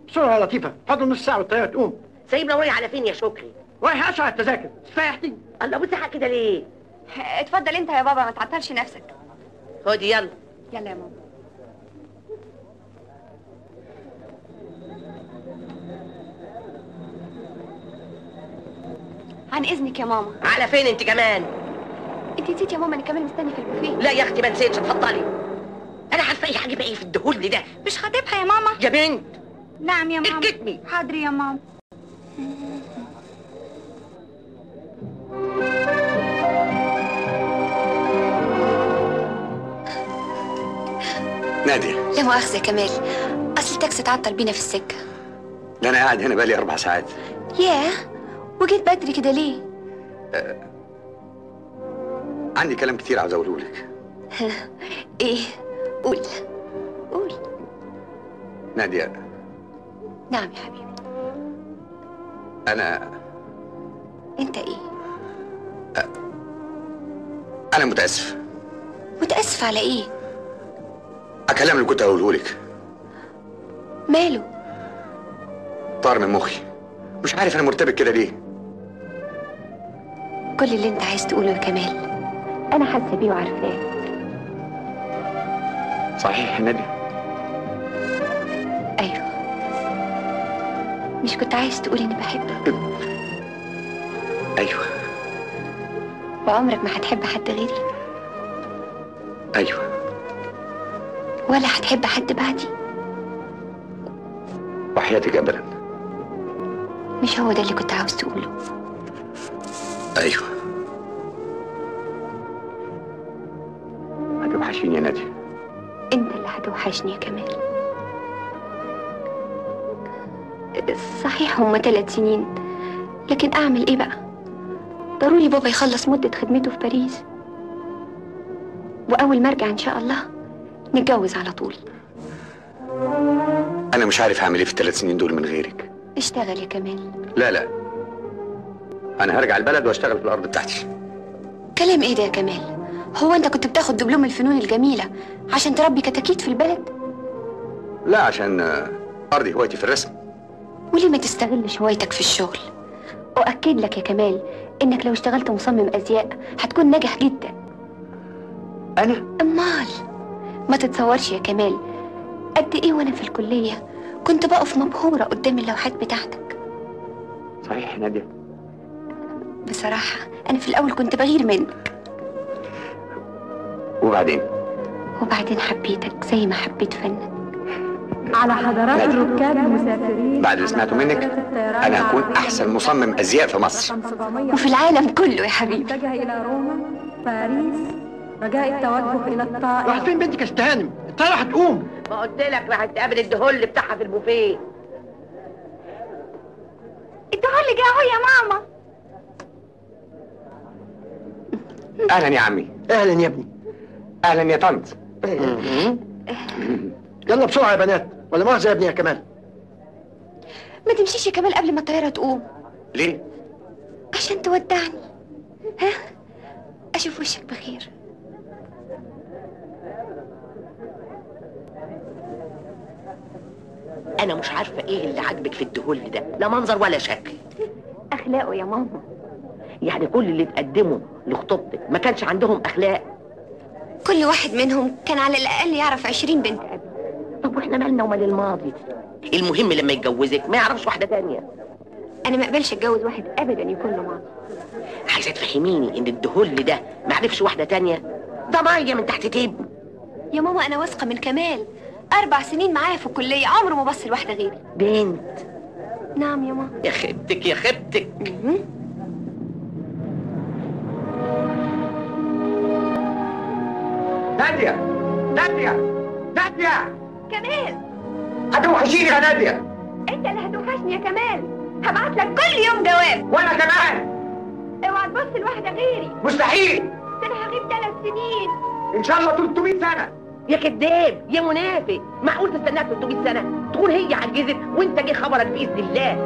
بسرعه يا لطيفه فاضل نص ساعه والطياره تقوم سايبنا ورايح على فين يا شكري رايح اسرع التذاكر سفاحتي الله بتزعق كده ليه اتفضل انت يا بابا ما تعطلش نفسك خدي يلا يلا يا ماما عن اذنك يا ماما على فين انت كمان انت نسيت يا ماما انا كمان مستني في البوفيه لا يا اختي ما نسيتش اتفضلي انا عارفه ايه هجيب ايه في الدهول ده مش خاطبها يا ماما يا بنت نعم يا ماما الكتمي حاضر يا ماما نادية لا مؤاخذة يا كمال اصل التاكسي اتعطل بينا في السكة ده أنا قاعد هنا بقالي أربع ساعات ياه وجيت بدري كده ليه عندي كلام كتير عاوز أقوله لك ايه قول قول نادية نعم يا حبيبي أنا انت ايه أنا متأسف متأسف على ايه الكلام اللي كنت هقوله لك ماله طار من مخي مش عارف أنا مرتبك كده ليه كل اللي انت عايز تقوله يا كمال انا حاسه بيه وعارفاه صحيح يا نادية ايوه مش كنت عايز تقول اني بحبك أيوه وعمرك ما هتحب حد غيري أيوه ولا هتحب حد بعدي وحياتك أبدا مش هو ده اللي كنت عاوز تقوله أيوه هتوحشيني يا نادية انت اللي هتوحشني يا كمال صحيح هما ثلاث سنين لكن اعمل ايه بقى ضروري بابا يخلص مدة خدمته في باريس واول ما ارجع ان شاء الله نتجوز على طول أنا مش عارف هعمل إيه في الثلاث سنين دول من غيرك اشتغل يا كمال لا لا أنا هرجع البلد وأشتغل في الأرض بتاعتي كلام ايه ده يا كمال هو انت كنت بتاخد دبلوم الفنون الجميلة عشان تربي كتاكيت في البلد لا عشان آه، أرضي هوايتي في الرسم وليه ما تستغلش هوايتك في الشغل أؤكد لك يا كمال إنك لو اشتغلت مصمم أزياء هتكون ناجح جدا أنا أمال ما تتصورش يا كمال قد إيه وأنا في الكلية كنت بقف مبهورة قدام اللوحات بتاعتك صحيح يا نادية بصراحة أنا في الأول كنت بغير منك وبعدين وبعدين حبيتك زي ما حبيت فنك على حضرات نادي. الركاب المسافرين بعد اللي سمعته منك أنا هكون أحسن مصمم أزياء في مصر وفي العالم كله يا حبيبي اتجه إلى روما باريس رجاء التوجه إلى الطائرة راح فين بنتك يا ست هانم الطياره هتقوم ما قلت لك راح تقابل الدهول بتاعها في البوفيه الدهور اللي جاهو يا ماما أهلا يا عمي اهلا يا ابني أهلا يا طنط يلا بسرعه يا بنات ولا مؤاخذه يا ابني يا كمال ما تمشيش يا كمال قبل ما الطيارة تقوم ليه؟ عشان تودعني ها أشوف وشك بخير انا مش عارفه ايه اللي عاجبك في الدهول ده لا منظر ولا شكل أخلاقه يا ماما يعني كل اللي تقدمه لخطوبتك ما كانش عندهم اخلاق كل واحد منهم كان على الأقل يعرف عشرين بنت أبي طب واحنا مالنا ومال الماضي المهم لما يتجوزك ما يعرفش واحده تانية أنا ما أقبلش أتجوز واحد أبدا يكون له ماضي عايزه تفهميني ان الدهول ده ما عرفش واحده تانية ده ميه من تحت تيب يا ماما أنا واثقة من كمال أربع سنين معايا في الكلية عمره ما بص لواحدة غيري بنت نعم يا ماما يا خبتك يا خبتك مهم. نادية نادية نادية كمال هتوحشيني يا نادية أنت اللي هتوحشني يا كمال هبعت لك كل يوم جواب وأنا كمان اوعى تبص لواحدة غيري مستحيل ده أنا هغيب ثلاث سنين إن شاء الله 300 سنة يا كذاب يا منافق معقول تستناها 300 سنه تكون هي عجزت وانت جه خبرك باذن الله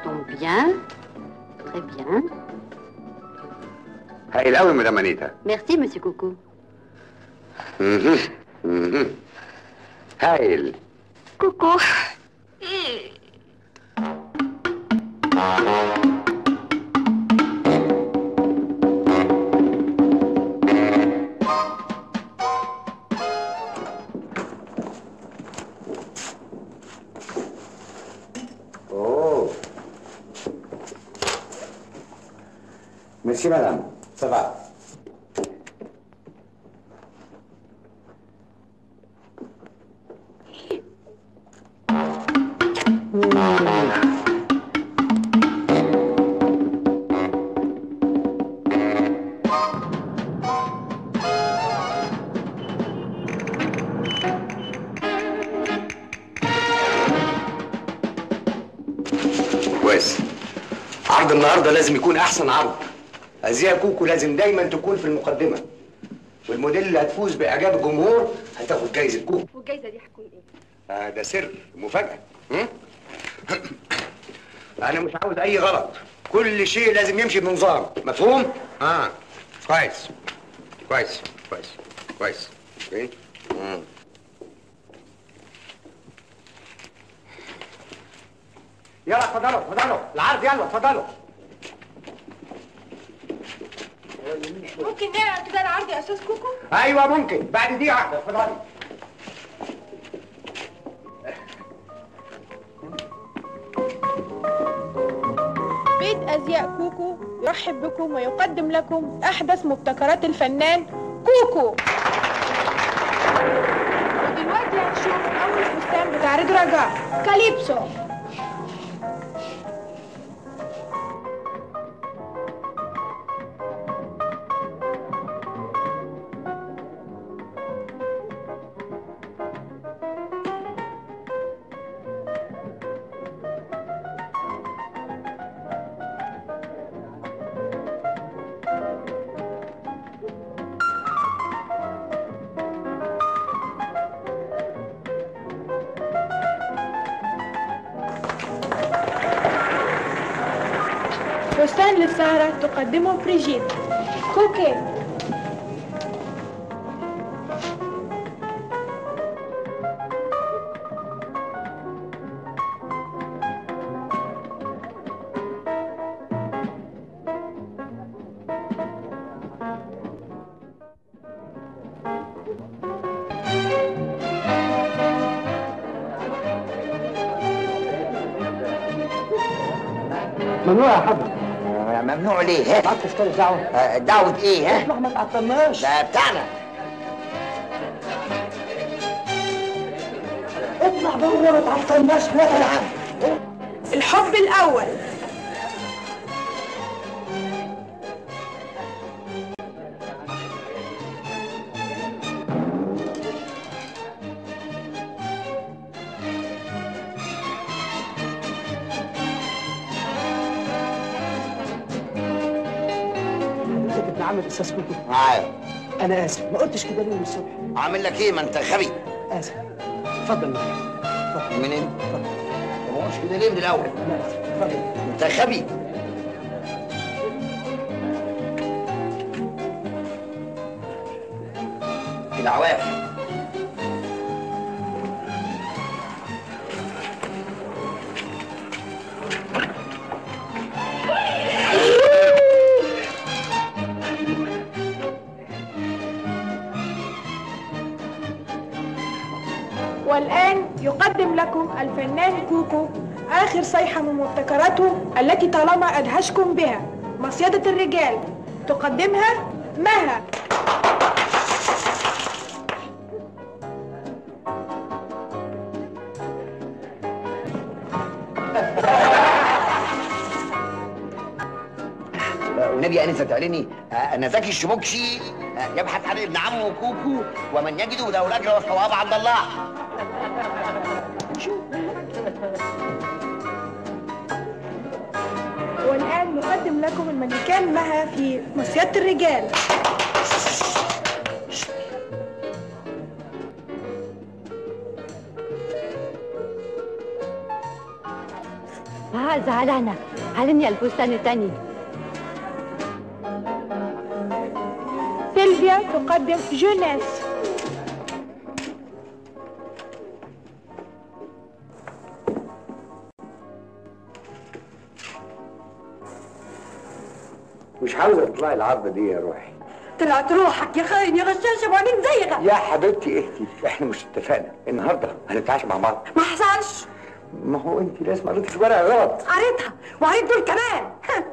tombe bien. Très bien. هايل قوي مدام انيتا Merci, monsieur Coucou. مهم. مهم. هايل كوكو اوه ميرسي مدام سافا كويس عرض النهارده لازم يكون احسن عرض ازياء كوكو لازم دايما تكون في المقدمه والموديل اللي هتفوز باعجاب الجمهور هتاخد جايزه كوكو والجايزة دي هتكون ايه؟ آه ده سر مفاجاه م? انا مش عاوز اي غلط كل شيء لازم يمشي بنظام مفهوم اه كويس كويس كويس كويس اوكي مم. يلا اتفضلوا اتفضلوا العرض يلا اتفضلوا ممكن نعمل كده العرض يا استاذ كوكو؟ ايوه ممكن بعد دي واحده اتفضلي بيت أزياء كوكو يرحب بكم ويقدم لكم أحدث مبتكرات الفنان كوكو ودلوقتي هنشوف أول فستان بتاع ريد رجاء كاليبسو فستان للسهرة تقدمه بريجيت كوكي ممنوع يا حضرتك ممنوع ليه؟ معاك تذكرة دعوة ها؟ دعوة ايه ها؟ اسمع ما تعطلناش ده بتاعنا اطلع بره ما تعطلناش لا يا عم الحب الأول انت ابن عم الاستاذ كوكو معايا انا اسف ما قلتش كده ليه من الصبح عامل لك ايه ما انت غبي اسف اتفضل معايا منين؟ ما قلتش كده ليه من الاول؟ انا اسف اتفضل انت غبي العواف والآن يقدم لكم الفنان كوكو آخر صيحة من مبتكراته التي طالما أدهشكم بها مصيدة الرجال تقدمها مها والنبي انسه تعلني آه، انا زكي الشبوكشي آه، يبحث عن ابن عمه كوكو ومن يجده له الاجر والثواب عند الله والآن نقدم لكم الملكان مها في مصيدة الرجال كمال زعلانة علمني الفستان الثاني سيلفيا تقدم جونيس مش عاوزه تطلعي العرضه دي يا روحي طلعت روحك يا خاين يا غشاش وبعدين زيغة يا حبيبتي اهدي احنا مش اتفقنا النهارده هنتعشى مع بعض ما حصلش ما هو انت لازم قريتي الورقه غلط قريتها وقريت دول كمان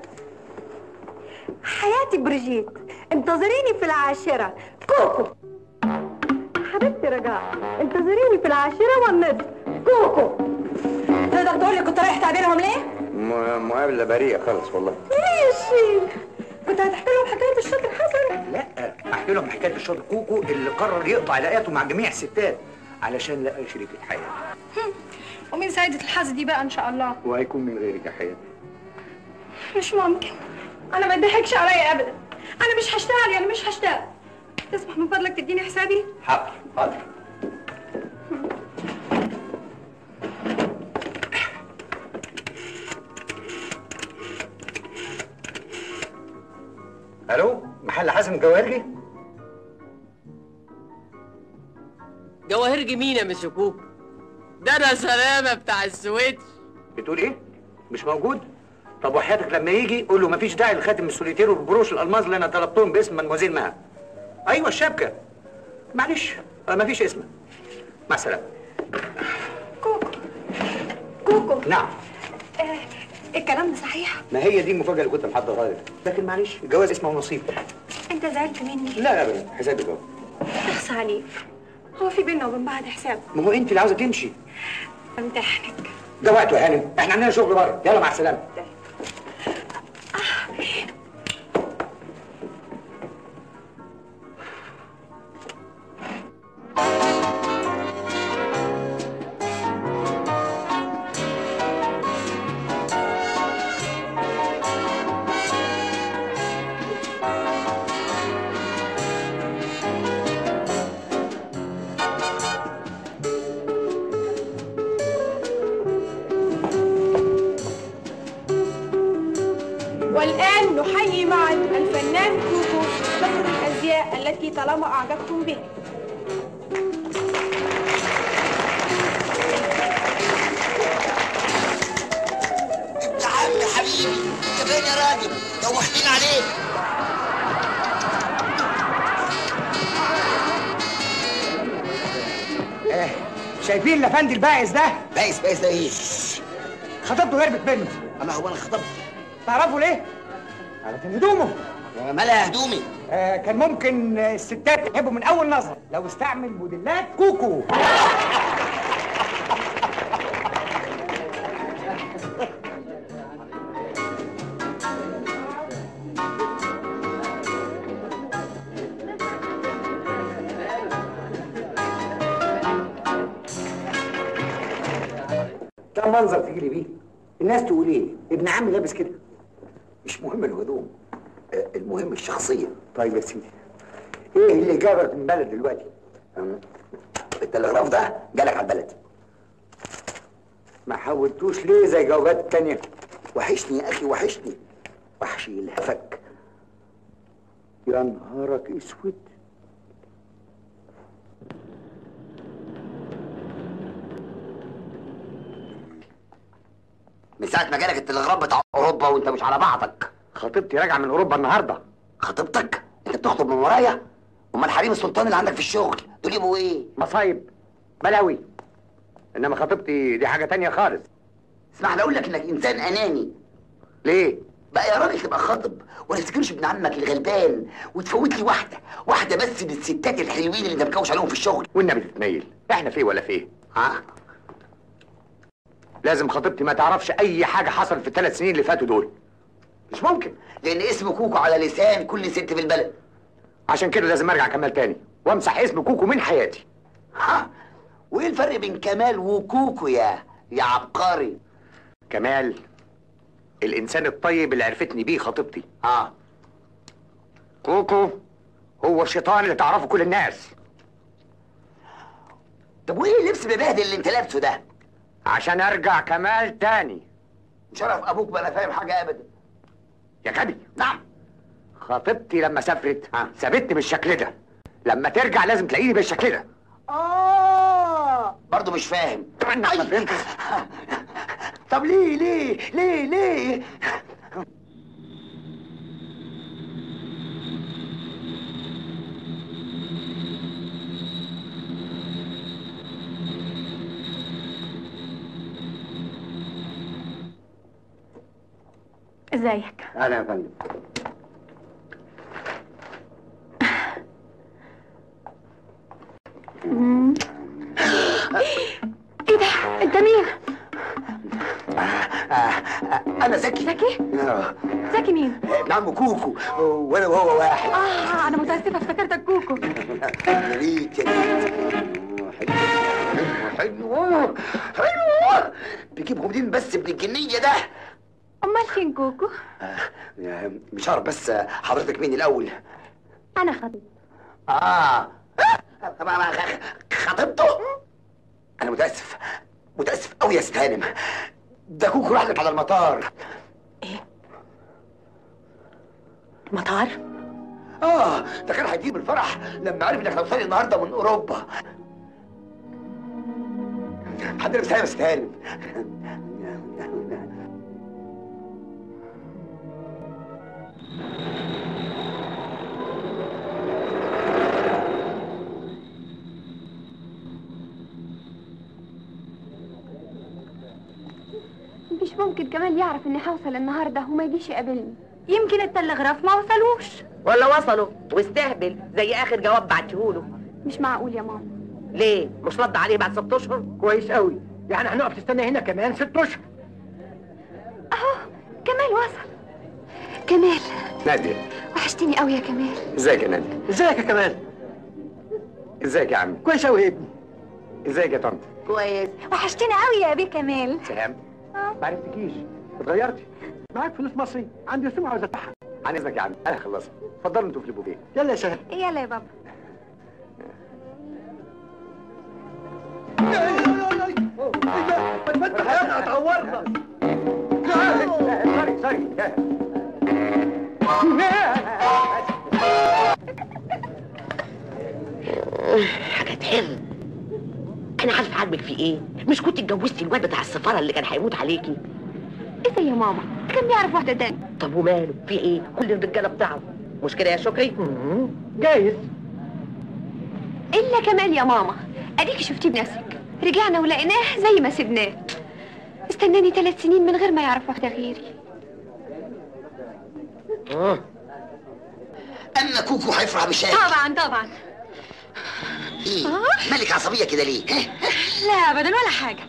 حياتي بريجيت انتظريني في العاشرة كوكو حبيبتي رجاء انتظريني في العاشرة والنصف كوكو تقدر تقول لي كنت رايح تعبيرهم ليه؟ م- مقابله بريئه خالص والله ماشي كنت هتحكي لهم حكاية الشاطر حسن لا احكي لهم حكايه الشاطر كوكو اللي قرر يقطع علاقاته مع جميع الستات علشان لقى شريكة حياة ومين سيدة الحظ دي بقى ان شاء الله وهيكون من غيرك يا حياة مش ممكن انا ما تضحكش عليا ابدا انا مش هشتغل يعني مش هشتغل تسمح من فضلك تديني حسابي حاضر حاضر الو محل حسن الجواهرجي جواهرجي مين يا مس كوكو؟ ده انا سلامه بتاع السويتش بتقول ايه مش موجود طب وحياتك لما يجي قول له مفيش داعي لخاتم السوليتير والبروش الالماظ اللي انا طلبتهم باسم مدموزيل مها ايوه الشبكه معلش آه، مفيش اسمه مع السلامه كوكو نعم آه الكلام ده صحيح ما هي دي المفاجاه اللي كنت محضرها لك لكن معلش الجواز اسمه نصيب انت زعلت مني لا ابدا حسابي جوه اخص عليك هو في بينا وبين بعض حساب ما هو انت اللي عاوزه تمشي امتحنك ده وقته يا هانم احنا عندنا شغل بره يلا مع السلامه والآن نحيي معا الفنان كوكو فخر الأزياء التي طالما أعجبتم بها انت عم يا حبيبي انت فين يا راجل دوحتين عليك آه. شايفين الافندي البائس ده بايس بايس ده ايه خطيبته هربت منه الله هو انا خطبت تعرفوا ليه علشان هدومه مالها هدومي آه كان ممكن آه، الستات تحبه من اول نظره لو استعمل موديلات كوكو ده منظر تجي لي بيه الناس تقول ايه ابن عمي لابس كده مش مهم الهدوم آه، المهم الشخصيه طيب يا سيدي ايه اللي جابك من بلد دلوقتي أم، التلغراف ده جالك على البلد ما حاولتوش ليه زي جوابات التانية وحشني يا اخي وحشني وحشي الهفك يا نهارك اسود من ساعه ما جالك التلغراف بتاع اوروبا وانت مش على بعضك خطيبتي راجعه من اوروبا النهارده خطيبتك انت بتخطب من ورايا امال حريم السلطان اللي عندك في الشغل دول يبقوا ايه مصايب بلاوي انما خطيبتي دي حاجه تانية خالص اسمح لي اقول لك انك انسان اناني ليه بقى يا راجل تبقى خاطب ولا تسكنش ابن عمك الغلبان وتفوت لي واحده واحده بس من الستات الحلوين اللي انت مكوش عليهم في الشغل والنبي تتنيل احنا فيه ولا فيه ها لازم خطيبتي ما تعرفش اي حاجه حصلت في الثلاث سنين اللي فاتوا دول مش ممكن لان اسم كوكو على لسان كل ست في البلد عشان كده لازم ارجع كمال تاني وامسح اسم كوكو من حياتي ها وايه الفرق بين كمال وكوكو يا يا عبقري كمال الانسان الطيب اللي عرفتني بيه خطيبتي اه كوكو هو الشيطان اللي تعرفه كل الناس طب وايه اللبس ببهدل اللي انت لابسه ده عشان ارجع كمال تاني شرف ابوك بلا فاهم حاجه ابدا يا غبي نعم خطيبتي لما سافرت سابتني بالشكل ده لما ترجع لازم تلاقيني بالشكل ده اه برضه مش فاهم عنك ما أي. فهمتش طب ليه ليه ليه ليه ازيك اهلا يا فندم ايه ده انت مين انا زكي زكي آه. زكي مين ابن عم كوكو وانا وهو واحد اه انا متاسفه افتكرتك كوكو يا ريت يا ريت حلو حلو حلو بيجيبهم منين بس ابن الجنيه ده امال فين كوكو آه، مش عارف بس حضرتك مين الاول انا خطيب اه ما- ما- خطيبته انا متاسف متاسف قوي يا ست هانم ده كوكو راح لك على المطار مطار اه ده كان هيجيب الفرح لما عرف انك هتوصلي النهارده من اوروبا حد لابس يا ست هانم مش ممكن كمال يعرف اني هوصل النهارده وما يجيش يقابلني يمكن التلغراف ما وصلوش ولا وصلوا واستهبل زي اخر جواب بعتهوله مش معقول يا ماما ليه مش رد عليه بعد ست اشهر كويس قوي يعني هنقف تستنى هنا كمان ست اشهر اهو كمال وصل كمال نادية وحشتني قوي يا كمال ازيك يا نادية ازيك يا كمال ازيك يا عم كويس قوي يا ابني ازيك يا طنط كويس وحشتني قوي يا بيه كمال سهام ما عرفتكيش اتغيرتي معاك فلوس مصري عندي رسوم عاوز ادفعها عن اذنك يا عم انا خلصت اتفضلوا انتوا في البوفيه يلا يا سهل يلا يا بابا اتعورنا سوري سوري حاجات حلوه انا عارفه عاجبك في ايه مش كنت اتجوزتي الواد بتاع السفاره اللي كان هيموت عليكي ايه ده يا ماما كان بيعرف واحده تانية طب وماله في ايه كل الرجاله بتاعه مش كده يا شكري جايز الا كمال يا ماما اديكي شفتيه بنفسك رجعنا ولقيناه زي ما سبناه استناني ثلاث سنين من غير ما يعرف واحده غيري اما كوكو هيفرح بشاي طبعا طبعا ايه مالك عصبيه كده ليه ها؟ لا ابدا ولا حاجه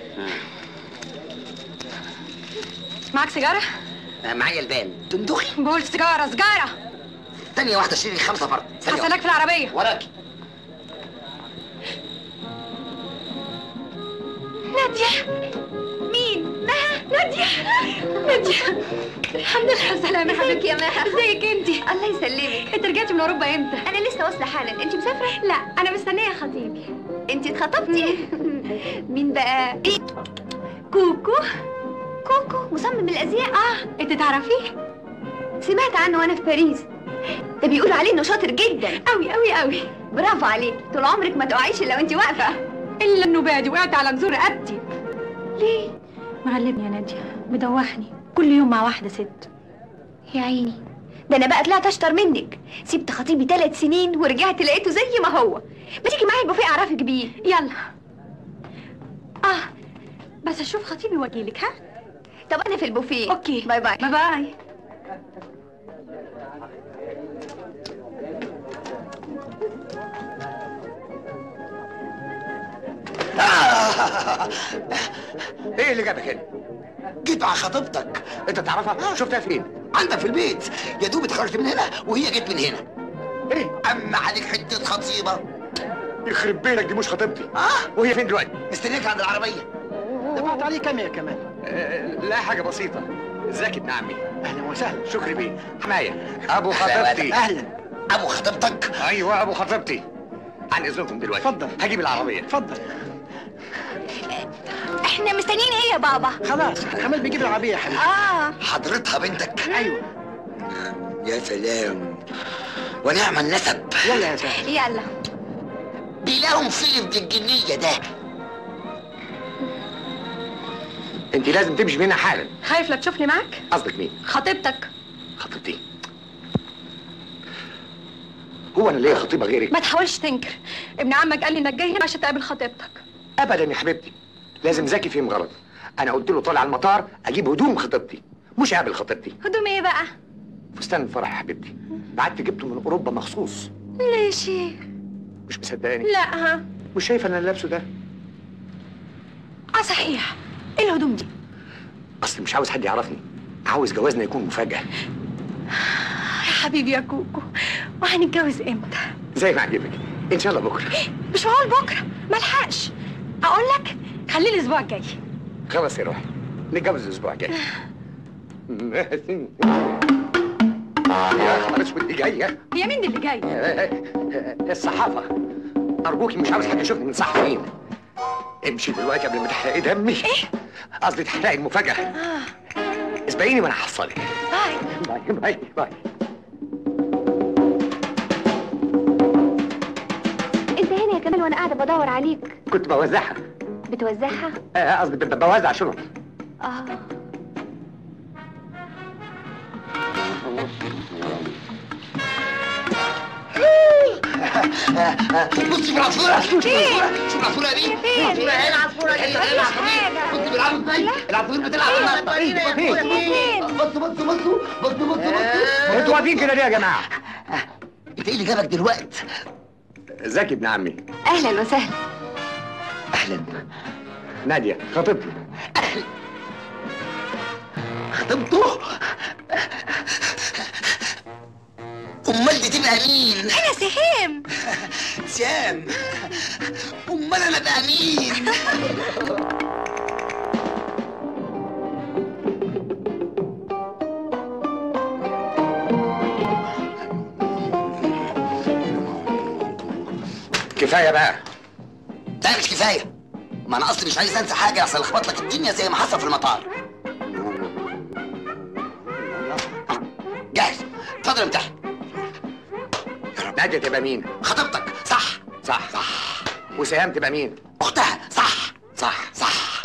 معاك سيجاره آه، معايا البان تندخي بقول سيجاره سيجاره ثانيه واحده اشتري خمسه فرد ثانيه هستناك في العربيه وراكي ناديه مين مها ناديه ناديه الحمد لله على السلامه يا حبيبتي يا مها ازيك انتي الله يسلمك انت رجعتي من اوروبا امتى انا لسه واصله حالا انت مسافره لا انا مستنيه خطيبي انت اتخطبتي مين بقى كوكو كوكو مصمم الازياء اه انت تعرفيه سمعت عنه وانا في باريس ده بيقولوا عليه انه شاطر جدا قوي قوي قوي برافو عليك طول عمرك ما تقعيش الا وانت واقفه الا انه بادي وقعت على جذور رقبتي ليه مغلبني يا ناديه مدوحني كل يوم مع واحده ست يا عيني ده انا بقى طلعت اشطر منك سبت خطيبي ثلاث سنين ورجعت لقيته زي ما هو ما تيجي معايا البوفيه اعرفك بيه يلا اه بس اشوف خطيبي واجيلك ها طب انا في البوفيه اوكي باي باي باي باي ايه اللي جابك هنا جيت مع خطيبتك انت تعرفها شفتها فين عندك في البيت يا دوب اتخرجت من هنا وهي جت من هنا ايه اما عليك حته خطيبه يخرب بينك دي مش خطيبتي اه وهي فين دلوقتي مستنيك عند العربيه دفعت عليه كام يا كمال آه، لا حاجه بسيطه ازيك ابن عمي اهلا وسهلا شكري بيه حمايه ابو أهلا خطيبتي اهلا ابو خطيبتك ايوه ابو خطيبتي عن اذنكم دلوقتي اتفضل. هجيب العربيه اتفضل احنا مستنيين ايه يا بابا خلاص كمال بيجيب العربيه يا حبيبي اه حضرتها بنتك ايوه يا سلام ونعم النسب يلا يا سهل يلا بيلاهم فين ابن الجنيه ده انت لازم تمشي منها حالا خايف لا تشوفني معاك قصدك مين خطيبتك خطيبتي هو انا ليا خطيبه غيرك ما تحاولش تنكر ابن عمك قال لي انك جاي هنا عشان تقابل خطيبتك ابدا يا حبيبتي لازم زكي فهم غلط انا قلت له طالع المطار اجيب هدوم خطيبتي مش قابل خطيبتي هدوم ايه بقى فستان الفرح يا حبيبتي بعت جبته من اوروبا مخصوص ليش مش مصدقاني لا ها مش شايفه انا اللي لابسه ده اه صحيح ايه الهدوم دي اصل مش عاوز حد يعرفني عاوز جوازنا يكون مفاجاه يا حبيبي يا كوكو وهنتجوز امتى زي ما عجبك ان شاء الله بكره مش معقول بكره ملحقش اقول لك خليه الاسبوع الجاي خلاص يا روحي نتجوز الاسبوع الجاي يا خبر اسود دي جايه هي مين دي اللي جاي الصحافه ارجوكي مش عاوز حد يشوفني من صحفيين امشي دلوقتي قبل ما تحرقي دمي ايه قصدي تحرقي المفاجاه اسبقيني وانا هحصلك باي باي باي باي انت هنا يا كمال وانا قاعده بدور عليك كنت بوزعها بتوزعها آه، قصدي ب- بوزع شنط اه بصي في العصفورة شوف العصفورة شوف العصفورة دي العصفورة هنا العصفورة هنا هنا العصفورة بصوا بيلعبوا ازاي العصفورة بتلعب بصوا بصوا بصوا بصوا بصوا بصوا انتوا واقفين كده ليه يا جماعه انت ايه اللي جابك دلوقتي؟ زكي ابن عمي اهلا وسهلا اهلا ناديه خطيبتي خطيبته امال دي تبقى مين؟ انا سهام سام امال انا بقى مين؟ كفايه بقى لا مش كفايه ما انا اصلي مش عايز انسى حاجه اصل اخبط لك الدنيا زي ما حصل في المطار جاهز اتفضل امتحن ناديه تبقى مين خطيبتك صح صح صح وسهام تبقى مين اختها صح صح صح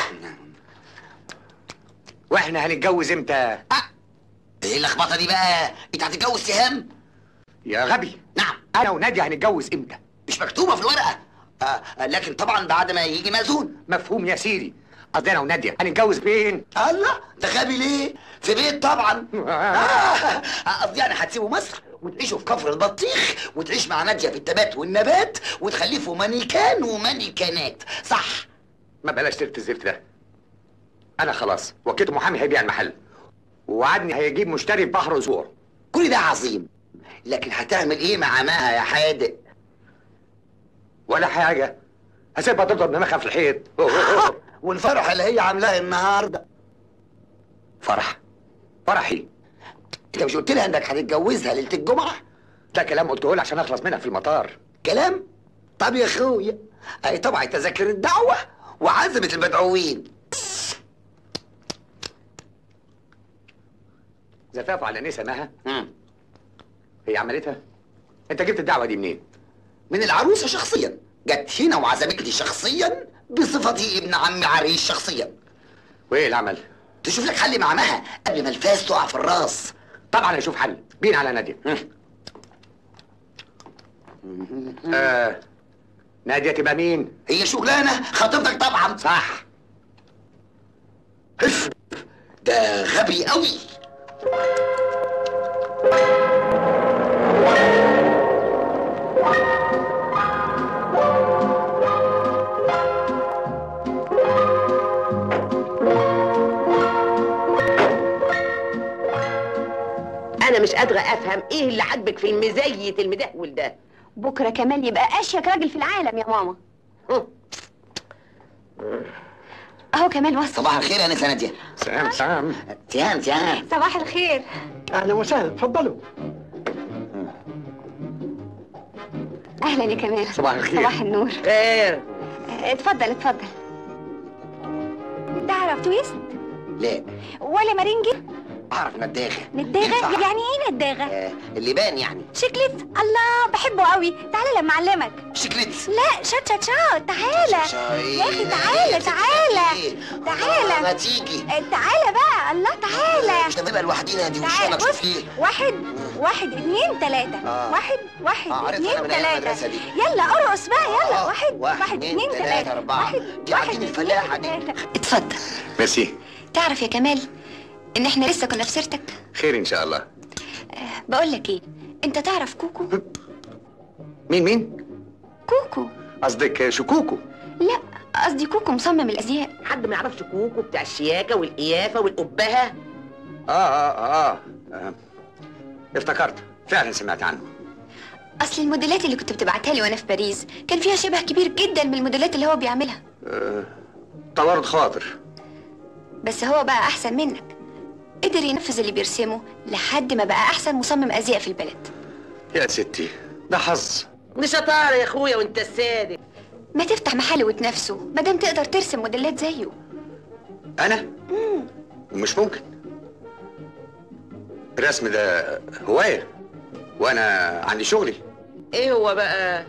واحنا هنتجوز امتى ايه اللخبطه دي بقى انت هتتجوز سهام يا غبي نعم انا وناديه هنتجوز امتى مش مكتوبه في الورقه آه آه، لكن طبعا بعد ما يجي مأذون مفهوم يا سيدي قصدي انا وناديه هنتجوز فين الله ده غبي ليه في بيت طبعا آه، قصدي يعني هتسيبوا مصر وتعيشوا في كفر البطيخ وتعيش مع ناديه في التبات والنبات وتخلفوا مانيكان ومانيكانات صح ما بلاش سيره الزفت ده انا خلاص وكيت محامي هيبيع المحل ووعدني هيجيب مشتري في بحر اسبوع كل ده عظيم لكن هتعمل ايه مع ماها يا حادق ولا حاجه هسيبها تضرب دماغها في الحيط والفرح اللي هي عاملاه النهارده فرح فرحي انت مش قلت لها انك هتتجوزها ليله الجمعه ده كلام قلته لها عشان اخلص منها في المطار كلام طب يا اخويا اي طبعا تذاكر الدعوه وعزمه المدعوين زفاف على نسا مها مم. هي عملتها انت جبت الدعوه دي منين من العروسه شخصيا جت هنا وعزمتني شخصيا بصفتي ابن عم عريس شخصيا وايه العمل تشوف لك حل مع مها قبل ما الفاس تقع في الراس طبعا هشوف حل بين على ناديه آه ناديه تبقى مين هي شغلانه خطيبتك طبعا صح هف ده غبي قوي انا مش قادره افهم ايه اللي عاجبك في المزيت المدهول ده بكره كمال يبقى اشيك راجل في العالم يا ماما اهو كمال وصل صباح الخير يا نسا ناديه سلام سلام تيان تيان صباح الخير اهلا وسهلا اتفضلوا اهلا يا كمال صباح الخير. صباح النور خير اتفضل اتفضل بلوك تويست لا ولا مارينجي اعرف نداغه نداغه ينفع؟ يعني ايه نداغه آه، اللبان يعني شكلت الله بحبه قوي تعالى لما اعلمك شكلت لا شات شات شات تعالى يا اخي تعالى تعالى تعالى ما تيجي آه، تعالى بقى الله تعالى مش هنبقى لوحدينا دي وش تعالى انا بص ايه واحد واحد اتنين تلاتة آه. واحد واحد آه، عارفها اتنين أنا من أيام تلاتة المدرسة دي. يلا ارقص بقى يلا آه، واحد واحد، اتنين، تلاتة، أربعة. واحد دي واحد عجينة اتنين الفلاحة دي. تلاتة. اتفضل ميرسي تعرف يا كمال ان احنا لسه كنا في سيرتك خير ان شاء الله بقول لك ايه انت تعرف كوكو مين مين كوكو قصدك شكوكو لا قصدي كوكو مصمم الازياء حد ما يعرفش كوكو بتاع الشياكه والقيافه والقبهه آه, آه, آه, اه افتكرت فعلا سمعت عنه اصل الموديلات اللي كنت بتبعتها لي وانا في باريس كان فيها شبه كبير جدا من الموديلات اللي هو بيعملها آه توارد خاطر بس هو بقى احسن منك قدر ينفذ اللي بيرسمه لحد ما بقى احسن مصمم ازياء في البلد يا ستي ده حظ مش شطاره يا اخويا وانت السادس ما تفتح محل وتنافسه ما دام تقدر ترسم موديلات زيه انا مش ممكن الرسم ده هوايه وانا عندي شغلي ايه هو بقى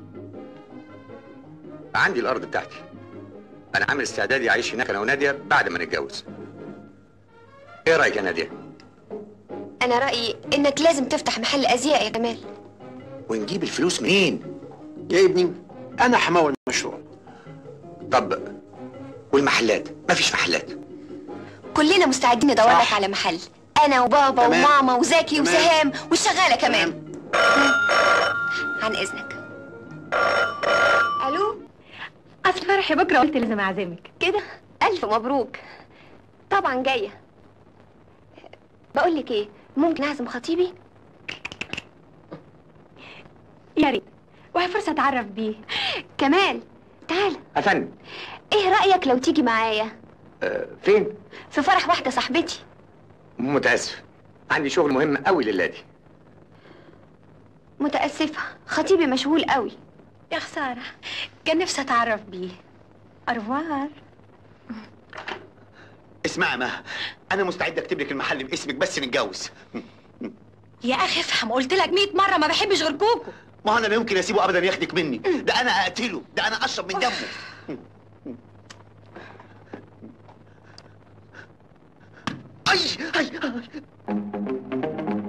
عندي الارض بتاعتي انا عامل استعدادي اعيش هناك انا وناديه بعد ما نتجوز ايه رايك يا ناديه انا رايي انك لازم تفتح محل ازياء يا جمال ونجيب الفلوس منين يا ابني انا حماول المشروع طب والمحلات مفيش محلات كلنا مستعدين ندور صح. لك على محل انا وبابا تمام. وماما وزكي تمام. وسهام والشغاله كمان عن اذنك الو اصل فرحي بكره قلت لازم اعزمك كده الف مبروك طبعا جايه بقول لك ايه ممكن اعزم خطيبي يا ريت وهي فرصه اتعرف بيه كمال تعال افندم ايه رايك لو تيجي معايا آه فين في فرح واحده صاحبتي متاسف عندي شغل مهم قوي للادي متاسفه خطيبي مشغول قوي يا خساره كان نفسي اتعرف بيه ارفوار اسمعي ما انا مستعد اكتب لك المحل باسمك بس نتجوز يا اخي افهم قلت لك 100 مره ما بحبش غير كوكو ما انا لا يمكن اسيبه ابدا ياخدك مني ده انا اقتله ده انا اشرب من دمه اي اي أي.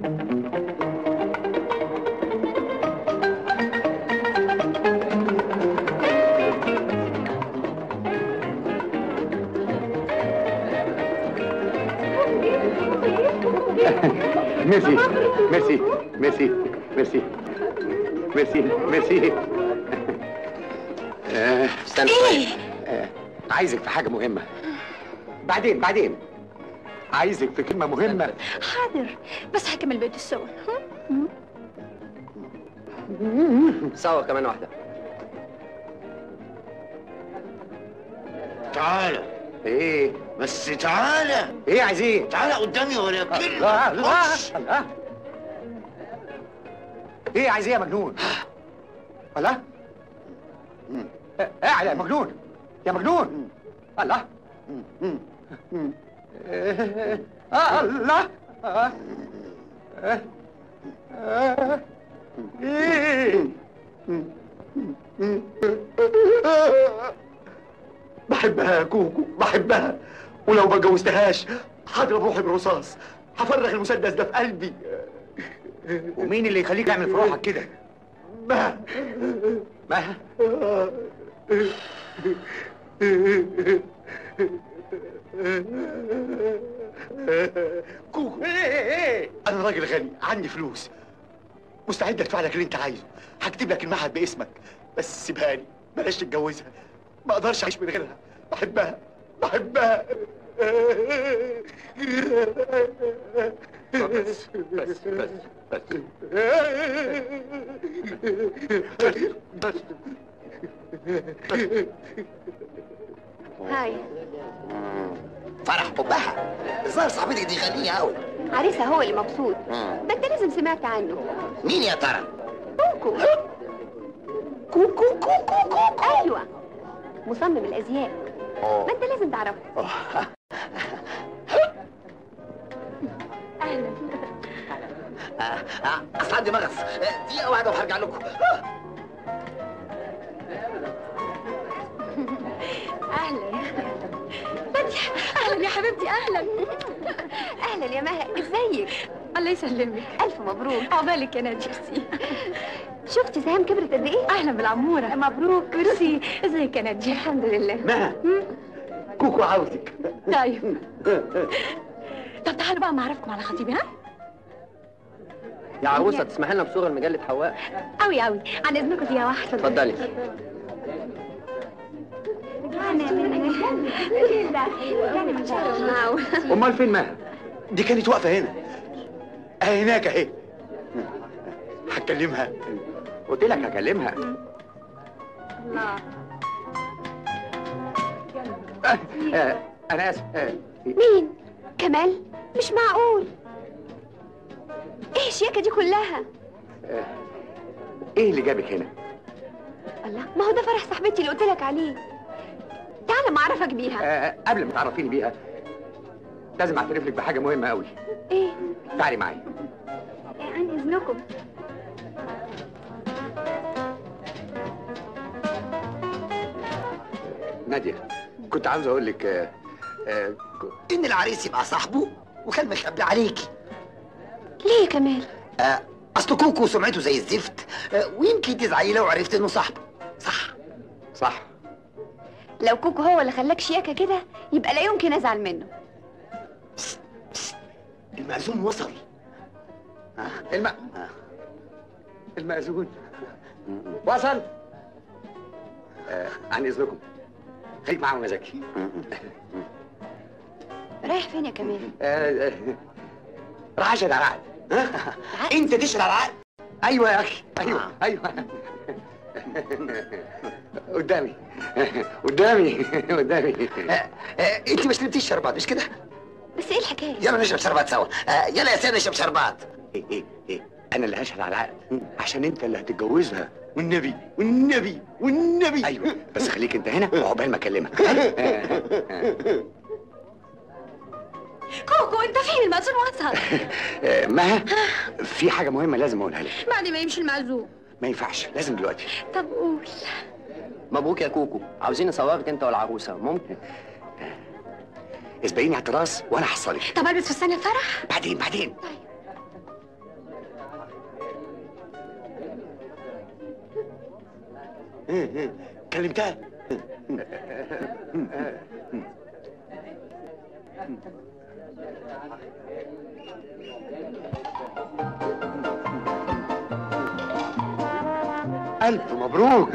ميرسي ميرسي ميرسي ميرسي ميرسي ميرسي آه، استنى شوية آه، عايزك في حاجة مهمة بعدين بعدين عايزك في كلمة مهمة حاضر بس هكمل بيت الصور صور كمان واحدة تعالى ايه بس تعالى ايه عايزين تعالى قدامي ولا لا كلمه لا خش. لا ايه عايز ايه يا مجنون الله ايه يا مجنون يا مجنون الله آه الله آه. آه. آه. إيه. بحبها يا كوكو بحبها ولو ما اتجوزتهاش هضرب روحي بالرصاص هفرغ المسدس ده في قلبي ومين اللي يخليك تعمل في روحك كده ما ما كوكو انا راجل غني عندي فلوس مستعد ادفع لك اللي انت عايزه هكتب لك المعهد باسمك بس سيبها لي بلاش تتجوزها ما اقدرش اعيش من غيرها بحبها بحبها بس بس بس بس هاي فرح حبها الظاهر صاحبتك دي غنية قوي عريسها هو اللي مبسوط ده انت لازم سمعت عنه مين يا ترى؟ كوكو كوكو كوكو كوكو ايوه مصمم الازياء ما انت لازم تعرفه اهلا آه، آه، اصل عندي مغص آه، دقيقه واحده وهرجع لكم اهلا فتحي اهلا يا حبيبتي اهلا اهلا يا مها ازيك الله يسلمك الف مبروك عقبالك يا ناديتي شفتي سهام كبرت قد ايه اهلا بالعموره مبروك ميرسي ازيك يا ناديه الحمد لله مها كوكو عاوزك طيب طب تعالوا بقى معرفكم على خطيبي ها يا عروسه تسمح لنا بصوره لمجله حواء قوي قوي عن اذنكم فيها واحده اتفضلي امال فين مها دي كانت واقفه هنا اهي هناك اهي هكلمها قلت لك هكلمها آه، آه، انا اسف آه، مين كمال مش معقول ايه الشياكه دي كلها آه، ايه اللي جابك هنا الله ما هو ده فرح صاحبتي اللي قلت لك عليه تعالى ما اعرفك بيها آه، قبل ما تعرفيني بيها لازم اعترف لك بحاجه مهمه قوي ايه تعالي معايا عن اذنكم ناديه كنت عاوز اقول لك آه، آه، ك- ان العريس يبقى صاحبه وكان مخبي عليكي ليه يا كمال آه، اصل كوكو سمعته زي الزفت آه، ويمكن تزعلي لو عرفت انه صاحبه صح صح لو كوكو هو اللي خلاك شياكه كده يبقى لا يمكن ازعل منه المأذون وصل الم... المأذون وصل آه، عن اذنكم خليك معاهم يا زكي رايح فين يا كمال آه، آه، راح اشهد على العقد انت تشهد على العقد ايوه يا اخي ايوه ايوه قدامي قدامي قدامي آه، آه، انت ما شربتيش شربات مش كده بس ايه الحكايه يلا نشرب شربات سوا آه، يلا يا سيدي نشرب شربات ايه ايه ايه انا اللي هشهد على العقد عشان انت اللي هتتجوزها والنبي والنبي والنبي ايوه بس خليك انت هنا وعقبال ما اكلمك كوكو انت فين المأذون وصل آه، مها في حاجه مهمه لازم اقولها لك بعد ما يمشي المأذون ما ينفعش لازم دلوقتي طب قول مبروك يا كوكو عاوزين نصورك انت والعروسه ممكن اسبقيني على التراس وانا هحصلك طب البس فستان الفرح بعدين بعدين كلمتها الف مبروك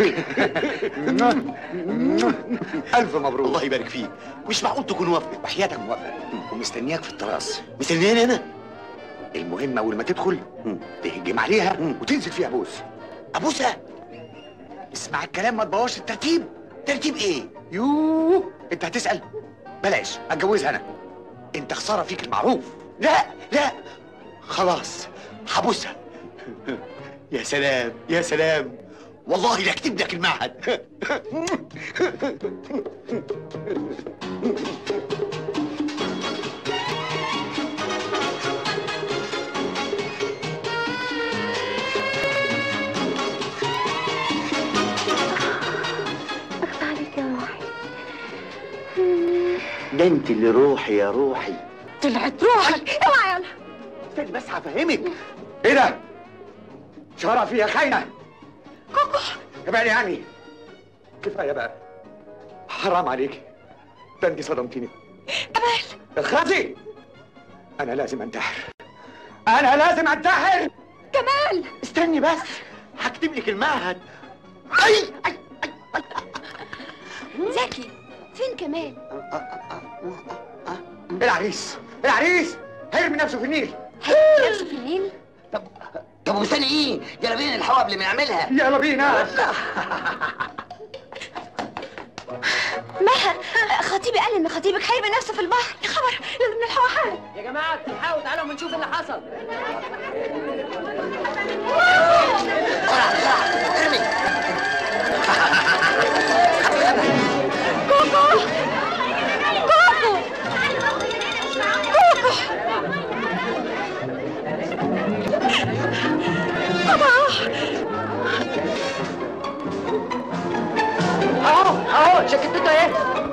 الف مبروك الله يبارك فيك مش معقول تكون وافقت وحياتك موافق ومستنياك في التراس مستنياني انا المهم اول ما تدخل تهجم عليها وتنزل فيها بوس ابوسها اسمع الكلام ما تبوظش الترتيب ترتيب ايه يوه انت هتسال بلاش اتجوزها انا انت خساره فيك المعروف لا لا خلاص هبوسها يا سلام يا سلام والله لا اكتب لك المعهد اخفى عليك يا روحي ده انت اللي روحي يا روحي طلعت روحك اوعى يلا استني بس هفهمك ايه ده شرف فيها خاينه كوكو ابعدي عني كفايه بقى حرام عليك ده انت صدمتيني كمال اخرسي انا لازم انتحر انا لازم انتحر كمال استني بس هكتب لك المعهد اي اي زكي فين كمال العريس العريس هيرمي نفسه في النيل نفسه في النيل طب ومستني ايه يلا بينا الحوا قبل ما نعملها يلا بينا مها خطيبي قال ان خطيبك هيرمي نفسه في البحر يا خبر لازم نلحقه حالا يا جماعه تلحقوا تعالوا ما نشوف اللي حصل بسرعه بسرعه ارمي كوكو كوكو جاكيتته ايه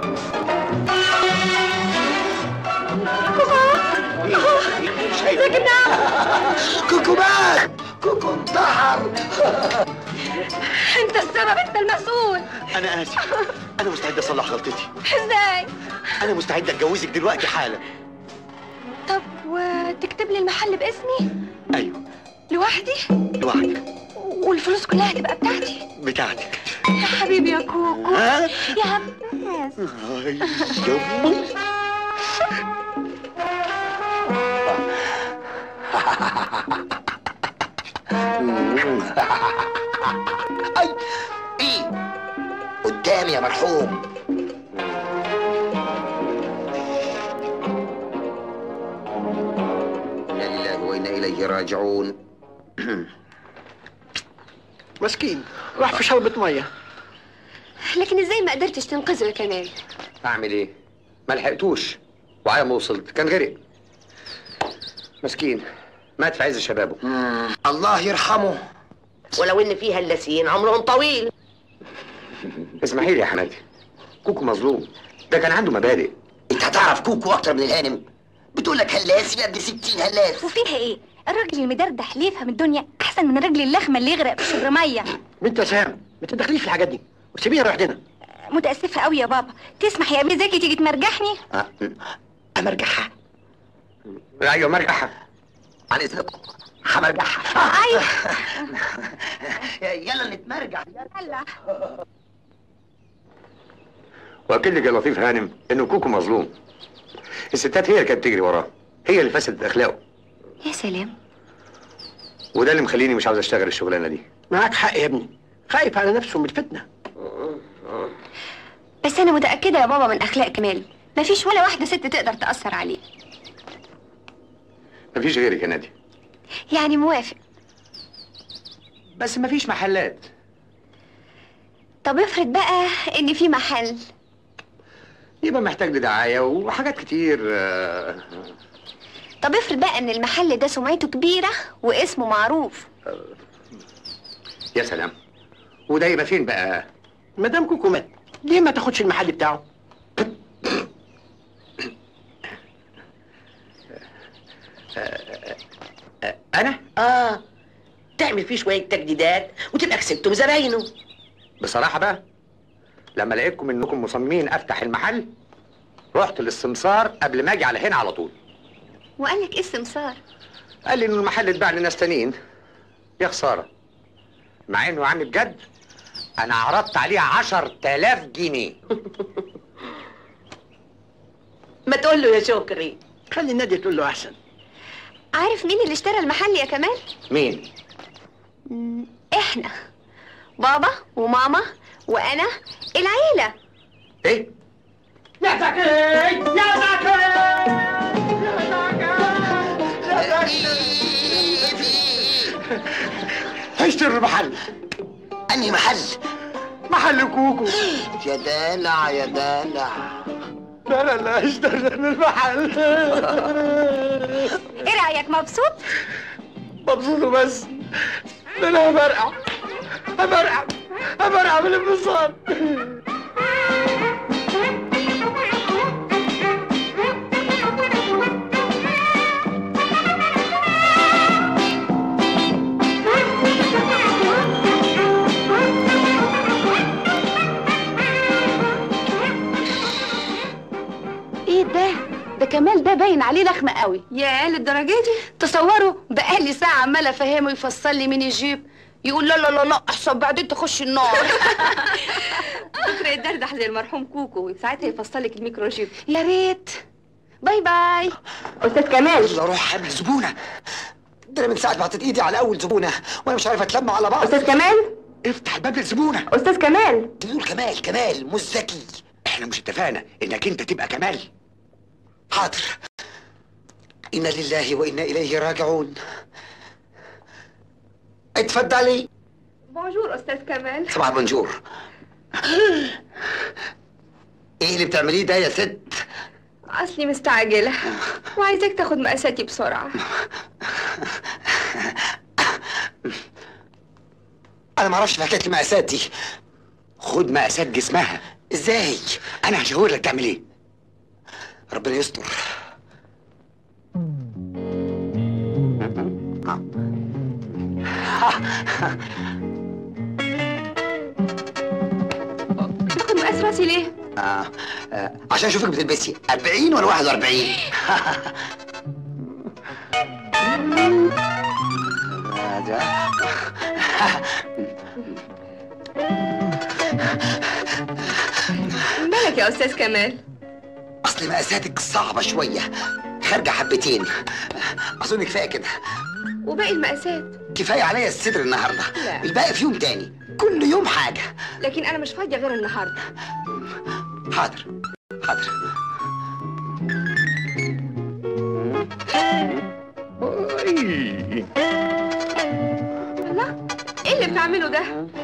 كوكو مات كوكو انتحر انت السبب انت المسؤول انا اسف انا مستعد اصلح غلطتي ازاي انا مستعد اتجوزك دلوقتي حالا طب وتكتب لي المحل باسمي ايوه لوحدي لوحدك والفلوس كلها هتبقى بتاعتي بتاعتك يا حبيبي يا كوكو ها؟ يا عباس أي يمي. اي ايه قدامي يا مرحوم انا لله وانا اليه راجعون مسكين راح في شربة مية لكن ازاي ما قدرتش تنقذه يا كمال اعمل ايه ما لحقتوش وعلى ما وصلت كان غرق مسكين مات في عز شبابه الله يرحمه ولو ان فيها اللاسين عمرهم طويل اسمحي لي يا حمادي كوكو مظلوم ده كان عنده مبادئ انت هتعرف كوكو اكتر من الهانم بتقول لك هلاس يا ابن ستين هلاس وفيها ايه الراجل المدردح اللي يفهم الدنيا احسن من الراجل اللخمه اللي يغرق في شبر ميه بنت يا سام ما تدخليش في الحاجات دي وسيبيها لوحدنا متاسفه قوي يا بابا تسمح يا ابي زكي تيجي تمرجحني امرجحها ايوه مرجحها عن اذنكم همرجحها ايوه يلا نتمرجح يلا واكد لك يا لطيف هانم انه كوكو مظلوم الستات هي اللي كانت بتجري وراه هي اللي فسدت اخلاقه يا سلام وده اللي مخليني مش عاوز اشتغل الشغلانه دي معاك حق يا ابني خايف على نفسه من الفتنة بس انا متاكده يا بابا من اخلاق كمال مفيش ولا واحده ست تقدر تاثر عليه مفيش غيرك يا نادي يعني موافق بس مفيش محلات طب افرض بقى ان في محل يبقى محتاج لدعايه وحاجات كتير آه، طب افرض بقى ان المحل ده سمعته كبيره واسمه معروف يا سلام وده يبقى فين بقى مدام كوكو مات ليه ما تاخدش المحل بتاعه انا اه تعمل فيه شويه تجديدات وتبقى كسبتم زباينه بصراحه بقى لما لقيتكم انكم مصممين افتح المحل رحت للسمسار قبل ما اجي على هنا على طول وقال لك ايه السمسار قال لي انه المحل اتباع لناس تانيين يا خساره مع انه يا عم بجد انا عرضت عليه عشر تلاف جنيه ما تقول له يا شكري خلي النادي تقول له احسن عارف مين اللي اشترى المحل يا كمال مين مم، احنا بابا وماما وانا العيله ايه يا زكي يا زكي هيشتري المحل انهي محل محل كوكو يا دلع يا دلع لا لا لا اشتري المحل ايه رايك مبسوط مبسوط بس ده انا هبرقع هبرقع هبرقع من الانبساط ايه ده ده كمال ده باين عليه لخمه قوي يا للدرجه دي تصوروا بقالي ساعه عمال افهمه يفصل لي من الجيب يقول لا لا لا لا احسن بعدين تخش النار بكره يدردح زي المرحوم كوكو ساعتها يفصل لك الميكرو جيب يا ريت باي باي استاذ كمال يلا روح قابل زبونه ده انا من ساعه ما حطيت ايدي على اول زبونه وانا مش عارف اتلم على بعض استاذ كمال افتح الباب للزبونه استاذ كمال بتقول كمال كمال مش ذكي احنا مش اتفقنا انك انت تبقى كمال حاضر انا لله وانا اليه راجعون اتفضلي بونجور استاذ كمال صباح بونجور ايه اللي بتعمليه ده يا ست اصلي مستعجله وعايزاك تاخد مقاساتي بسرعه انا ما اعرفش في حكايه المقاسات دي خد مقاسات جسمها ازاي انا هشاور لك تعمل ايه ربنا يستر تاخد مقاس راسي ليه؟ آه. آه. عشان اشوفك بتلبسي 40 ولا 41 ده مالك يا استاذ كمال؟ اصل مقاساتك صعبة شوية خارجة حبتين اظن كفاية كده وباقي المقاسات كفاية عليا الصدر النهاردة لا. الباقي في يوم تاني كل يوم حاجة لكن انا مش فاضيه غير النهارده حاضر حاضر الله ايه اللي بتعمله ده؟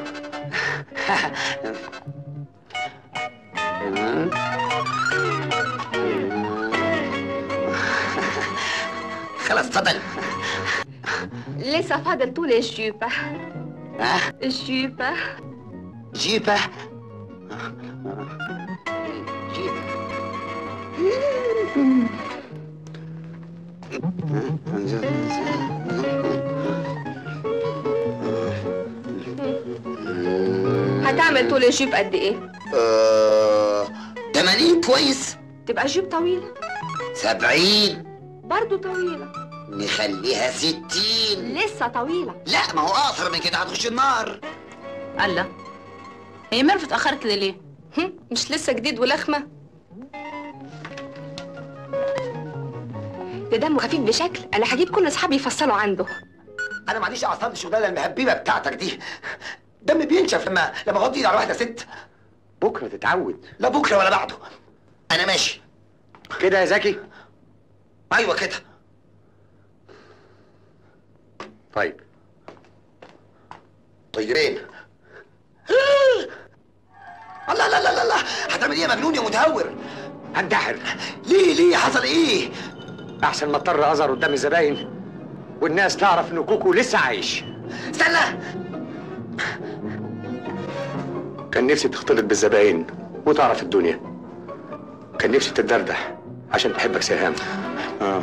خلاص اتفضل لسه فاضل طول الجيبه ها الجيبه جيبة جيبة هتعمل طول الجيب قد ايه؟ آه، 80 كويس تبقى جيب طويله 70 برضه طويله نخليها 60 لسه طويله لا ما هو اقصر من كده هتخش النار الله هي ميرفت اتأخرت كده ليه؟ هم، مش لسه جديد ولخمه ده دمه خفيف بشكل انا هجيب كل اصحابي يفصلوا عنده انا معليش اعصاب الشغلانه المهببه بتاعتك دي دمي بينشف لما لما احط ايدي على واحده ست بكره تتعود لا بكره ولا بعده انا ماشي كده يا زكي ايوه كده طيب طيرين الله لا لا لا لا هتعمل ايه يا مجنون يا متهور هنتحر ليه ليه حصل ايه احسن ما اضطر اظهر قدام الزباين والناس تعرف ان كوكو لسه عايش استنى كان نفسي تختلط بالزباين وتعرف الدنيا كان نفسي تتدردح عشان تحبك سهام آه.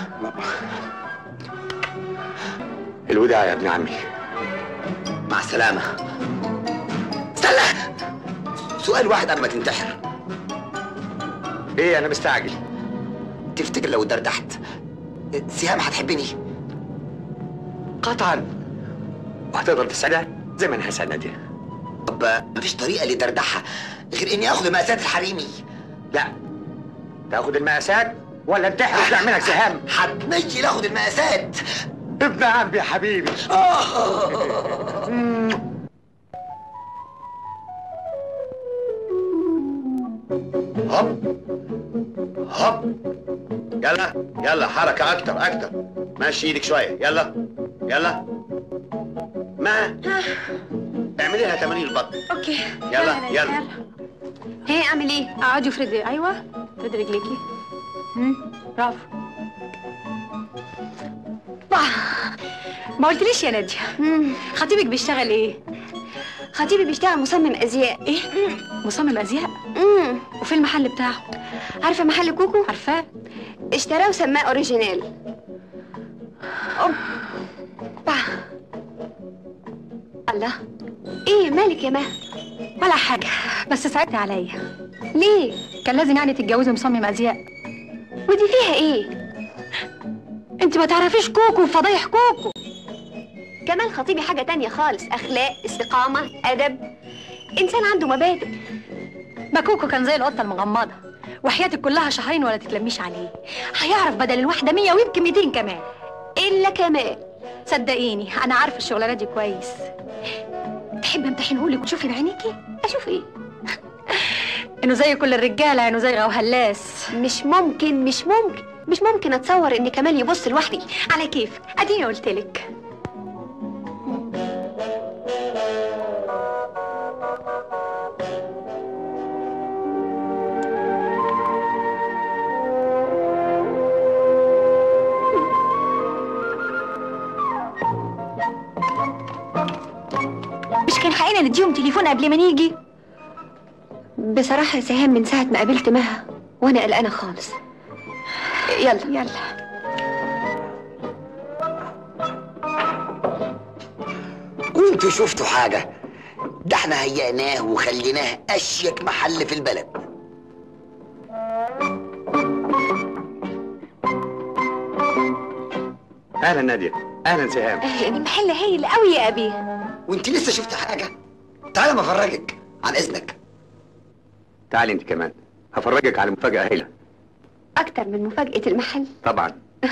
الوداع يا ابن عمي مع السلامه استنى سؤال واحد قبل ما تنتحر ايه انا مستعجل تفتكر لو دردحت سهام هتحبني قطعا وهتقدر تسعدها زي ما انا هسعد ناديه طب مفيش طريقه لدردحها غير اني اخد مقاسات الحريمي لا تاخد المقاسات ولا انتحر وتعملك سهام هتنيل اخد المقاسات ابن عمي يا حبيبي هوب هوب يلا يلا حركة أكتر أكتر ماشي إيدك شوية يلا يلا ما اعملي لها تمارين البطن اوكي يلا يلا هي اعمل ايه؟ اقعدي وافردي ايوه افردي رجليكي امم برافو باه. ما قلتليش يا ناديه خطيبك بيشتغل ايه خطيبي بيشتغل مصمم ازياء ايه مصمم ازياء امم وفي المحل بتاعه عارفه محل كوكو؟ عارفاه اشتراه وسماه اوريجينال أوب. باه. الله ايه مالك يا مها ولا حاجه بس صعبت عليا ليه كان لازم يعني تتجوزي مصمم ازياء ودي فيها ايه انت ما تعرفيش كوكو وفضايح كوكو كمال خطيبي حاجه تانية خالص اخلاق استقامه ادب انسان عنده مبادئ ما كوكو كان زي القطه المغمضه وحياتك كلها شهرين ولا تتلميش عليه هيعرف بدل الواحده مية ويمكن 200 كمان الا كمال صدقيني انا عارفه الشغلانه دي كويس تحب امتحنهولك وتشوفي بعينيكي اشوف ايه انه زي كل الرجاله انه زي غوهلاس مش ممكن مش ممكن مش ممكن اتصور ان كمال يبص لوحدي على كيف اديني قلتلك مش كان حقنا نديهم تليفون قبل ما نيجي بصراحة يا سهام من ساعة ما قابلت مها وأنا قلقانة خالص يلا يلا وانتوا شفتوا حاجة ده احنا هيئناه وخليناه اشيك محل في البلد اهلا ناديه اهلا سهام المحل هايل قوي يا أبي وانت لسه شفت حاجة تعالى ما افرجك عن اذنك تعالي انت كمان هفرجك على مفاجاه هايله أكتر من مفاجأة المحل طبعا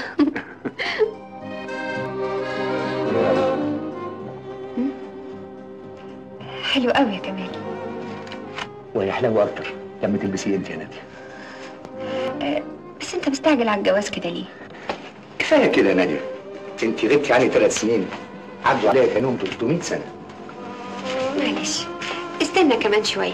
حلو قوي يا كمال ويحلو اكتر لما تلبسيه انت يا ناديه بس أنت مستعجل على الجواز كده ليه؟ كفايه كده يا ناديه انت غبتي عني ثلاث سنين عدوا عليا كانهم 300 سنه معلش استنى كمان شوية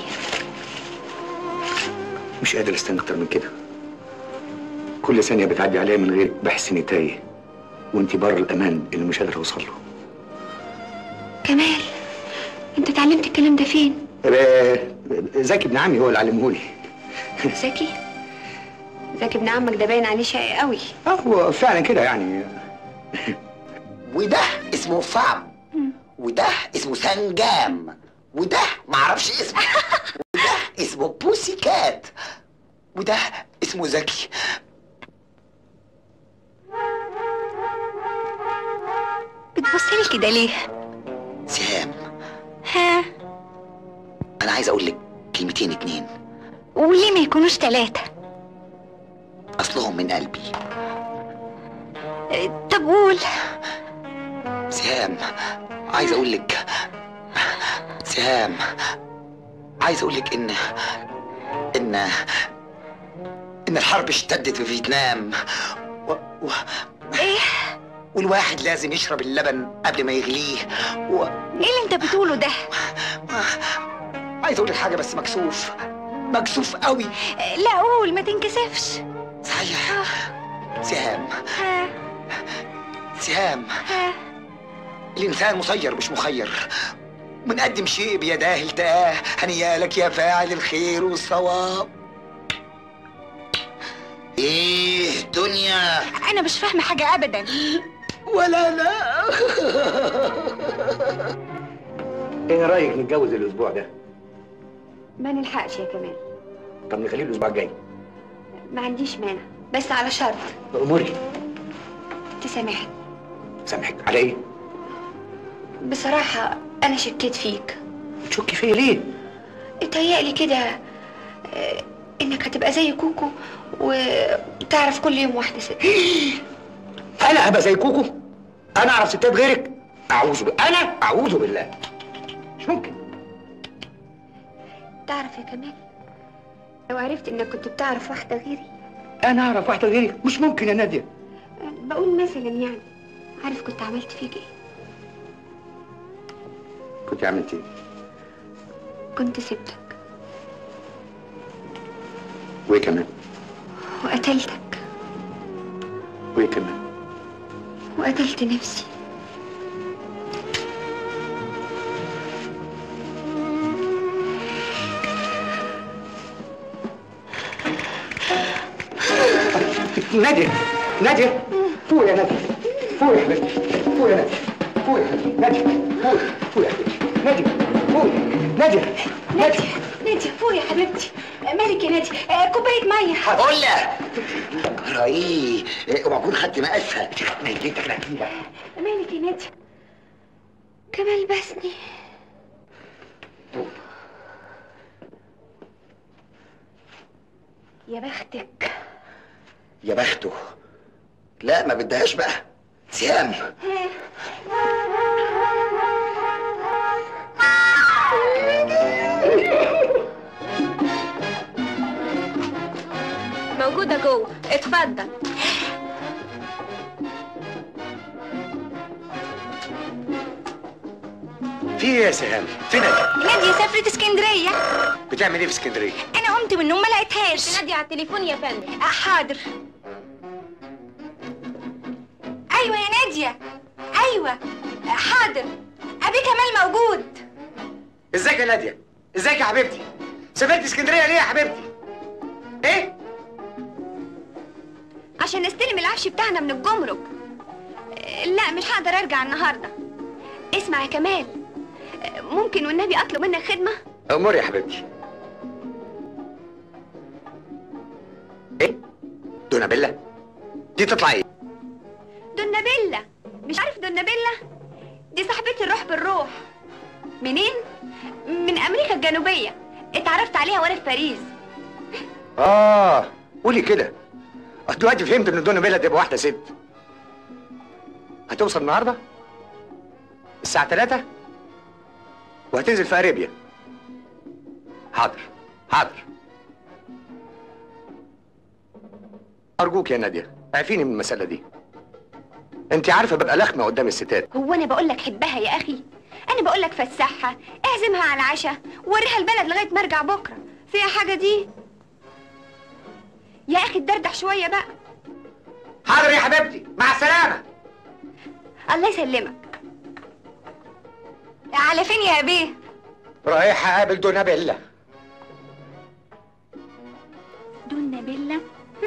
مش قادر استنى اكتر من كده كل ثانيه بتعدي عليا من غير بحس اني تايه وانت بره الامان اللي مش قادر اوصل له كمال أنت اتعلمت الكلام ده فين؟ آه، زكي ابن عمي هو اللي علمهولي زكي؟ زكي ابن عمك ده باين عليه شقي قوي اه هو فعلا كده يعني وده اسمه فام وده اسمه سنجام وده معرفش اسمه وده اسمه بوسي كات وده اسمه زكي بتبصلي كده ليه؟ سهام ها انا عايز اقول لك كلمتين اتنين وليه ما يكونوش ثلاثة؟ اصلهم من قلبي طب قول سهام عايز اقول لك سهام عايز اقول لك ان ان ان الحرب اشتدت في فيتنام و... و... ايه والواحد لازم يشرب اللبن قبل ما يغليه و... ايه اللي انت بتقوله ده؟ عايز اقول لك حاجه بس مكسوف مكسوف قوي لا قول ما تنكسفش صحيح سهام ها سهام ها الإنسان مسير مش مخير من قدم شيء بيداه التقاه هنيالك يا فاعل الخير والصواب ايه دنيا انا مش فاهمة حاجة ابدا ولا لا ايه رايك نتجوز الاسبوع ده ما نلحقش يا كمال طب نخليه الاسبوع الجاي ما عنديش مانع بس على شرط اموري تسامحني سامحك على ايه بصراحة انا شكيت فيك تشكي فيا ليه اتهيألي كده آه، انك هتبقى زي كوكو وتعرف كل يوم واحدة ست انا هبقى زي كوكو انا اعرف ستات غيرك اعوذ ب... انا اعوذ بالله مش ممكن تعرف يا كمال لو عرفت انك كنت بتعرف واحدة غيري انا اعرف واحده غيرك مش ممكن يا ناديه آه، بقول مثلا يعني عارف كنت عملت فيك ايه كنت عملت ايه كنت سبتك وايه كمان وقتلتك وايه كمان وقتلت نفسي ناديه ناديه فوق يا ناديه فوق يا حبيبتي فوق يا ناديه فوق يا حبيبتي ناديه فوق فوق يا حبيبتي ناديه فوق ناديه ناديه نادي فوق يا حبيبتي آه، مالك يا نادي آه، كوباية مية هقول لك ترى ايه إيه، اوعى اكون خدت مقاسها ناديتك ناديه مالك يا نادي كمال بسني يا بختك يا بخته لا ما بدهاش بقى سهام موجودة جوه اتفضل في ايه يا سهام فين ناديه نادية سافرت اسكندرية بتعمل ايه في اسكندريه أنا قمت من النوم ما لقيتهاش نادية على التليفون يا فندم حاضر أيوة يا نادية أيوة حاضر أبي كمال موجود ازيك يا ناديه ازيك يا حبيبتي سافرت اسكندريه ليه يا حبيبتي ايه عشان نستلم العفش بتاعنا من الجمرك آه، لا مش هقدر ارجع النهارده اسمع يا كمال آه، ممكن والنبي اطلب منك خدمه امور يا حبيبتي ايه دونابيلا دي تطلع ايه دونابيلا مش عارف دونابيلا دي صاحبتي الروح بالروح منين من امريكا الجنوبيه اتعرفت عليها وانا في باريس اه قولي كده أه، دلوقتي فهمت ان دونابيلا تبقى واحده ست هتوصل النهارده الساعه 3 وهتنزل في اريبيا حاضر حاضر ارجوك يا ناديه اعفيني من المساله دي انت عارفه ببقى لخمه قدام الستات هو انا بقول لك حبها يا اخي انا بقول لك فسحها اعزمها على العشاء وريها البلد لغايه ما ارجع بكره فيها حاجه دي يا اخي اتدردح شويه بقى حاضر يا حبيبتي مع السلامه الله يسلمك على فين يا بيه رايح اقابل دونابيلا دونابيلا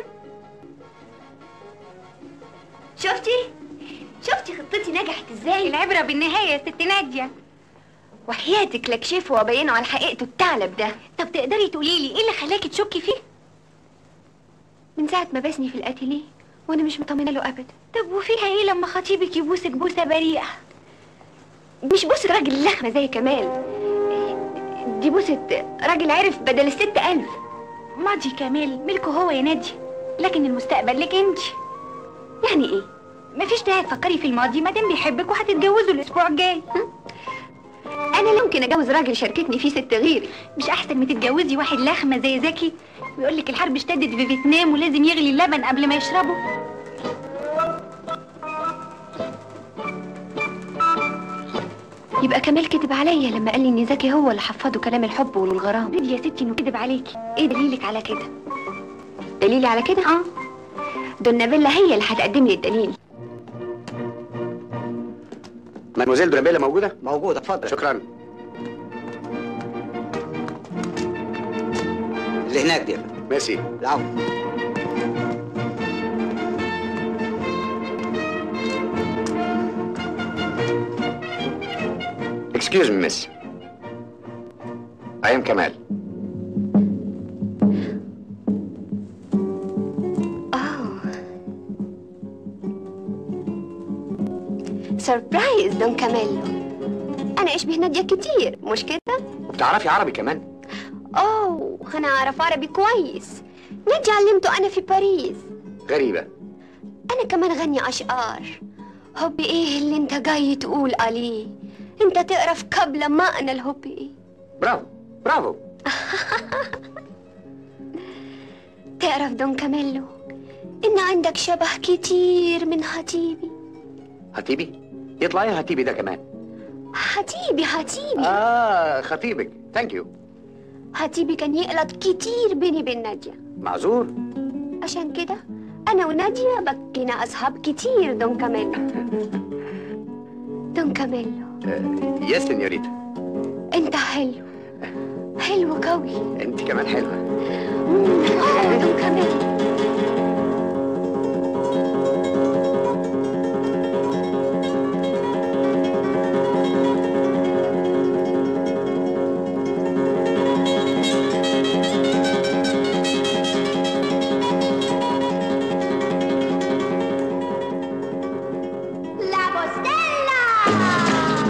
شفتي شفتي خطتي نجحت ازاي العبره بالنهايه يا ست ناديه وحياتك لك شاف وابينه على حقيقته الثعلب ده طب تقدري تقولي لي ايه اللي خلاكي تشكي فيه من ساعه ما بسني في الاتيليه وانا مش مطمنه له ابدا طب وفيها ايه لما خطيبك يبوسك بوسه بريئه مش بوسه راجل لخمه زي كمال دي بوسه راجل عرف بدل الست ألف ماضي كمال ملكه هو يا نادي لكن المستقبل لك انت يعني ايه مفيش داعي تفكري في الماضي ما دام بيحبك وهتتجوزوا الاسبوع الجاي انا لا يمكن اتجوز راجل شاركتني فيه ست غيري مش احسن ما تتجوزي واحد لخمه زي زكي ويقول لك الحرب اشتدت في فيتنام ولازم يغلي اللبن قبل ما يشربه يبقى كمال كذب عليا لما قال لي ان زكي هو اللي حفظه كلام الحب والغرام يا ستي انه كذب عليكي ايه دليلك على كده دليلي على كده اه دونابيلا هي اللي هتقدم لي الدليل مادموزيل دونابيلا موجوده موجودة اتفضل شكرا اللي هناك دي ميرسي العفو Excuse me, miss. I am Kamal. سربرايز دون كاميلو انا اشبه نادية كتير مش كده وبتعرفي عربي كمان؟ اوه انا اعرف عربي كويس نادية علمته انا في باريس غريبة انا كمان غني اشعار حبي ايه اللي انت جاي تقول عليه انت تعرف قبل ما انا الحب ايه برافو برافو تعرف دون كاميلو ان عندك شبه كتير من حتيبي هتيبي؟ يطلع ايه هتيبي ده كمان؟ حتيبي حتيبي اه خطيبك ثانك يو حتيبي كان يقلط كتير بيني وبين نادية معذور عشان كده أنا ونادية بكينا أصحاب كتير دون كاميلو دون كاميلو يس سينيوريتا أنت حلو حلو قوي انت كمان حلوة دون كاميلو La Bostella!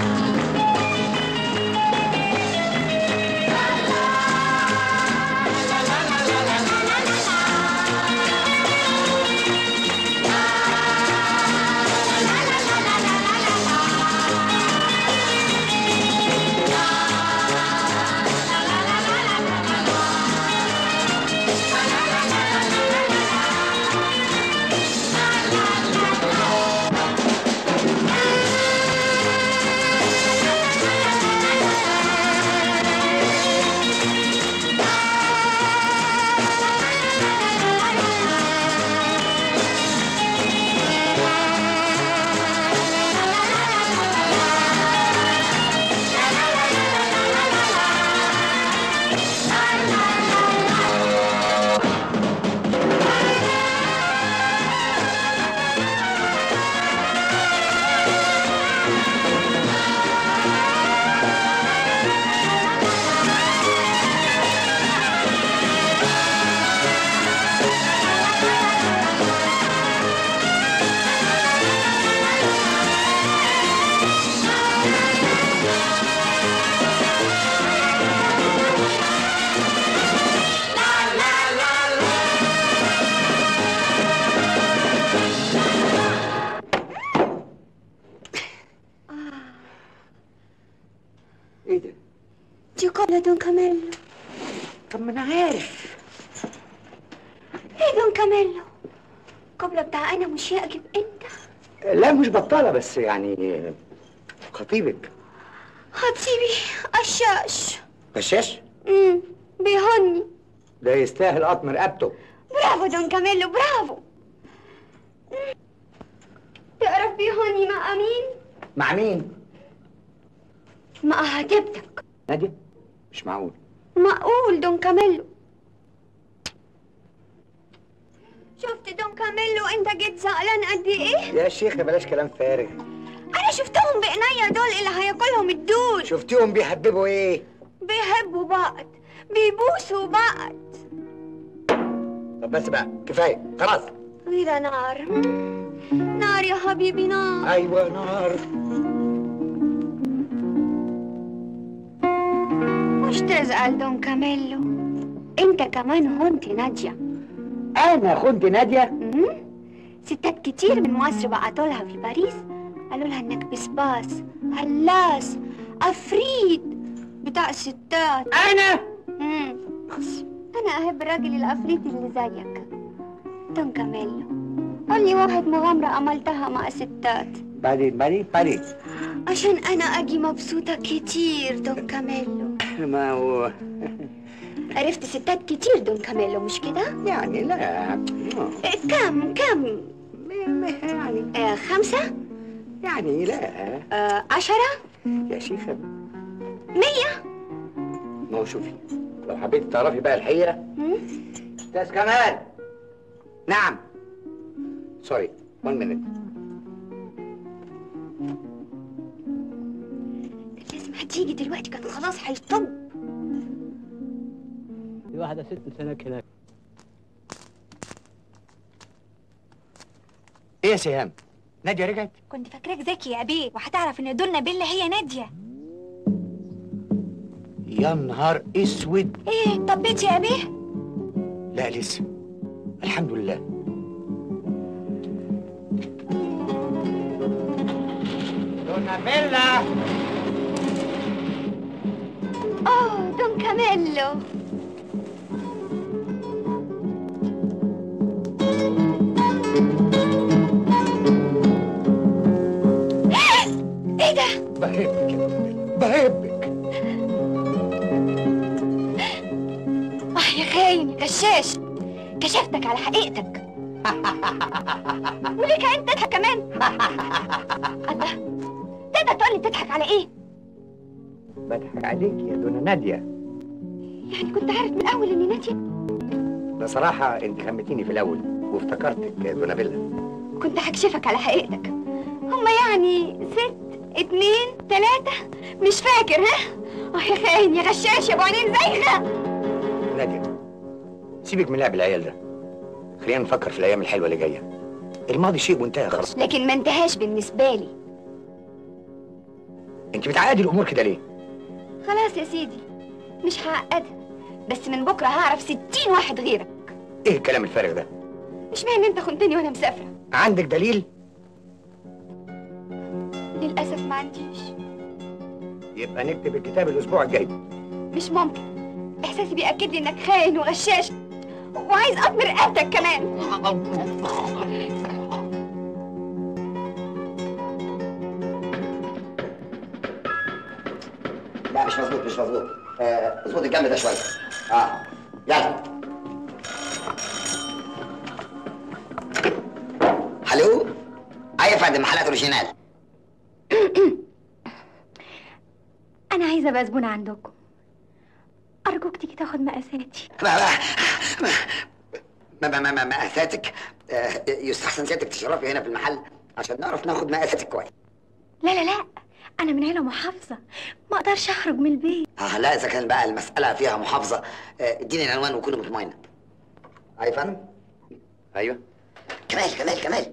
ايه ده؟ دي قبلة دون كاميلو طب ما انا عارف ايه دون كاميلو قبلة بتاع انا مش يعجب انت لا مش بطالة بس يعني خطيبك خطيبي قشاش غشاش امم بيهني ده يستاهل قطم رقبته برافو دون كاميلو برافو مم. تعرف بيهني مع مين؟ مع مين؟ مع هتبتك نادية؟ مش معقول معقول دون كاميلو شفت دون كاميلو انت جيت زعلان قد ايه؟ يا شيخة بلاش كلام فارغ انا شفتهم بعينيا دول اللي هياكلهم الدود شفتيهم بيحببوا ايه؟ بيحبوا بعض بيبوسوا بعض طب بس بقى كفاية خلاص غير نار نار يا حبيبي نار ايوه نار مش تزعل دون كاميلو انت كمان هونت نادية انا خنت نادية مم؟ ستات كتير من مصر بعتوا لها في باريس قالوا لها انك بسباس هلاس عفريت بتاع الستات انا مم. انا احب الراجل العفريت اللي زيك دون كاميلو قول لي واحد مغامرة عملتها مع ستات بعدين بعدين بعدين عشان انا اجي مبسوطة كتير دون كاميلو ما هو عرفت ستات كتير دون كاميلو مش كده؟ يعني لا إيه، كم كم؟ يعني آه خمسة؟ يعني لا آه عشرة؟ يا شيخة مية؟ ما هو شوفي لو حبيت تعرفي بقى الحقيقة مم؟ استاذ كمال نعم سوري 1 مينيت لازم هتيجي دلوقتي كان خلاص هيطب في واحدة ست سنك هناك ايه يا سهام نادية رجعت كنت فاكراك ذكي يا بيه وهتعرف ان دول نابيلا هي ناديه يا نهار اسود ايه طبيت يا بيه لا لسه الحمد لله دونابيلا اوه دون كاميلو ايه ده؟ بحبك يا دونابيلا بحبك اه يا خاين يا غشاش كشفتك على حقيقتك وليك انت تضحك كمان الله تقدر تقول لي بتضحك على ايه؟ بضحك عليك يا دونا نادية يعني كنت عارف من الاول اني ناديه بصراحة انت خمتيني في الاول وافتكرتك يا دونابيلا كنت هكشفك على حقيقتك هما يعني ست اتنين تلاتة مش فاكر ها؟ اه يا خاين يا غشاش يا ابو عينين زيغة نادية سيبك من لعب العيال ده خلينا نفكر في الايام الحلوة اللي جاية الماضي شيء وانتهى خلاص لكن ما انتهاش بالنسبة لي انت بتعقدي الامور كده ليه خلاص يا سيدي مش هعقدها بس من بكرة هعرف ستين واحد غيرك ايه الكلام الفارغ ده مش معنى انت خنتني وانا مسافرة عندك دليل للأسف ما عنديش يبقى نكتب الكتاب الاسبوع الجاي مش ممكن احساسي بيأكد لي انك خاين وغشاش وعايز اطمر رقبتك كمان لا مش مظبوط مش مظبوط آه، اظبط الجنب ده شويه اه يلا الو اي يا فندم محلات اوريجينال انا عايزه ابقى زبونه عندكم ارجوك تيجي تاخد مقاساتي ما ما ما ما ما مقاساتك آه، يستحسن سيادتك تشرفي هنا في المحل عشان نعرف ناخد مقاساتك كويس لا لا لا انا من عيله محافظه ما اقدرش اخرج من البيت اه لا اذا كان بقى المساله فيها محافظه آه، اديني العنوان وكوني مطمئنه اي يا فندم ايوه كمال كمال كمال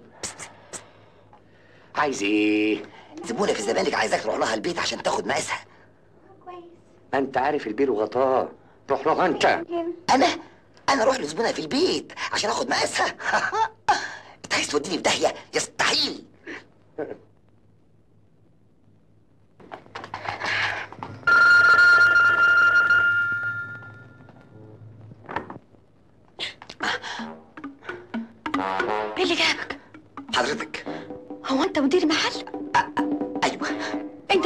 عايز ايه زبونه في الزمالك عايزاك تروح لها البيت عشان تاخد مقاسها انت عارف البير وغطاه روح له انت انا انا اروح لزبونه في البيت عشان اخد مقاسها انت عايز توديني في داهيه يستحيل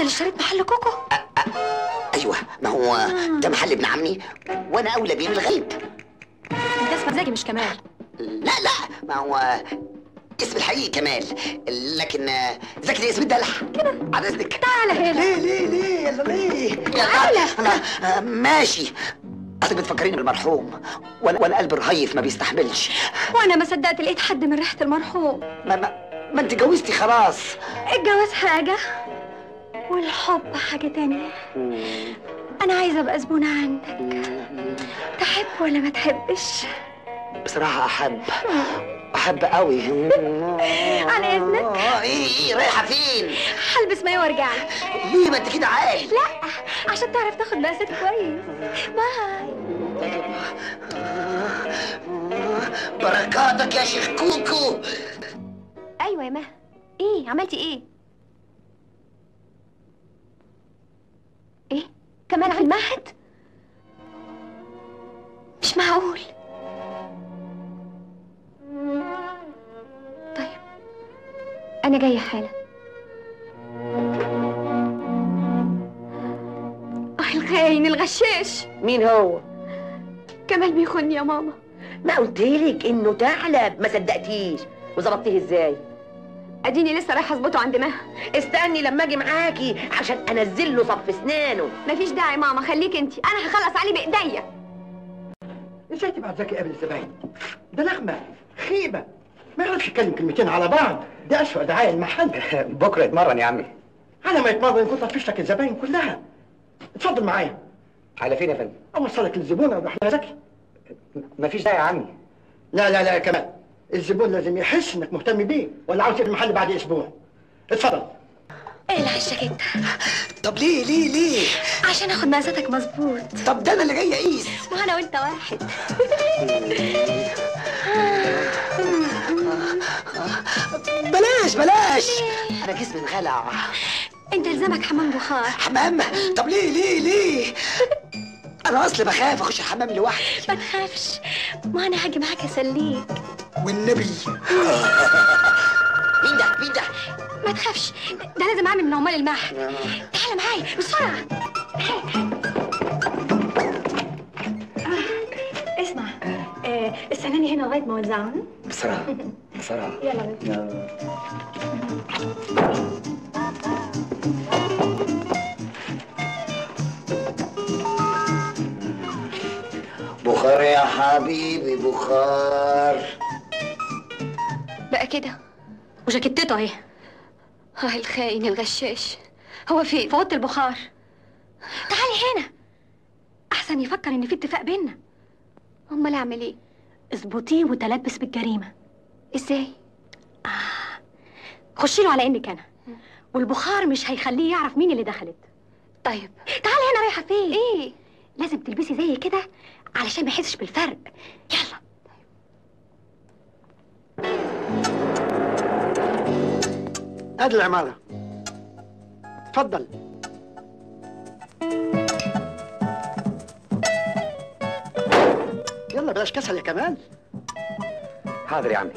اللي اشتريت محل كوكو ايوه ما هو ده محل ابن عمي وانا اولى بيه من الغيب انت اسمك زكي مش كمال لا لا ما هو اسم الحقيقي كمال لكن آه، زكي ده اسم الدلع كده على اذنك تعالى هنا ليه ليه ليه يلا ليه تعالى. انا آه، ماشي اصل بتفكريني بالمرحوم وانا وانا قلبي رهيف ما بيستحملش وانا ما صدقت لقيت حد من ريحه المرحوم ما ما, ما انت جوزتي خلاص الجواز حاجه والحب حاجه تانية انا عايزه ابقى زبونه عندك تحب ولا ما تحبش بصراحة أحب أحب قوي على إذنك. ايه ايه رايحة فين؟ هلبس مايو وارجع لك ليه ما انت كده عالي؟ لا عشان تعرف تاخد مقاسات كويس باي بركاتك يا شيخ كوكو ايوه يا مها ايه عملتي ايه ايه كمان في المعهد مش معقول طيب انا جايه حالا اه الخاين الغشاش مين هو؟ كمال بيخوني يا ماما ما قلتلك انه ثعلب ما صدقتيش وظبطتيه ازاي؟ اديني لسه رايحه اظبطه عند مها استني لما اجي معاكي عشان انزل له صف اسنانه مفيش داعي ماما خليك انت انا هخلص عليه بايديا ازاي تبعت زكي قبل الزباين؟ ده لغمة خيبة ما يعرفش يتكلم كلمتين على بعض ده أسوأ دعاية المحل بكره اتمرن يا عمي على ما يتمرن كنت هتفش لك الزباين كلها اتفضل معايا على فين يا فندم؟ اوصلك للزبونه وروح لها زكي مفيش داعي يا عمي لا لا لا يا كمال الزبون لازم يحس انك مهتم بيه ولا عاوز تقفل المحل بعد اسبوع اتفضل اقلع الجاكيت طب ليه ليه ليه؟ عشان اخد مقاساتك مظبوط طب ده انا اللي جاي اقيس وانا وانت واحد بلاش بلاش انا جسمي انخلع انت الزمك حمام بخار حمام طب ليه ليه ليه؟ انا اصلي بخاف اخش الحمام لوحدي ما تخافش ما انا هاجي معاك اسليك والنبي مين ده مين ده؟ ما تخافش ده لازم اعمل من عمال المعهد تعال معايا بسرعه اسمع آه استناني هنا لغايه ما اوزعهم بسرعة بسرعة يلا بينا بخار يا حبيبي بخار بقى كده وجاكيتته اهي اه الخاين الغشاش هو فين في اوضه البخار تعالي هنا احسن يفكر ان في اتفاق بينا امال اعمل ايه اظبطيه وتلبس بالجريمه ازاي آه. خشي له على انك انا والبخار مش هيخليه يعرف مين اللي دخلت طيب تعالي هنا رايحه فين ايه لازم تلبسي زي كده علشان ما يحسش بالفرق يلا ادي العمارة اتفضل يلا بلاش كسل يا كمال حاضر يا عمي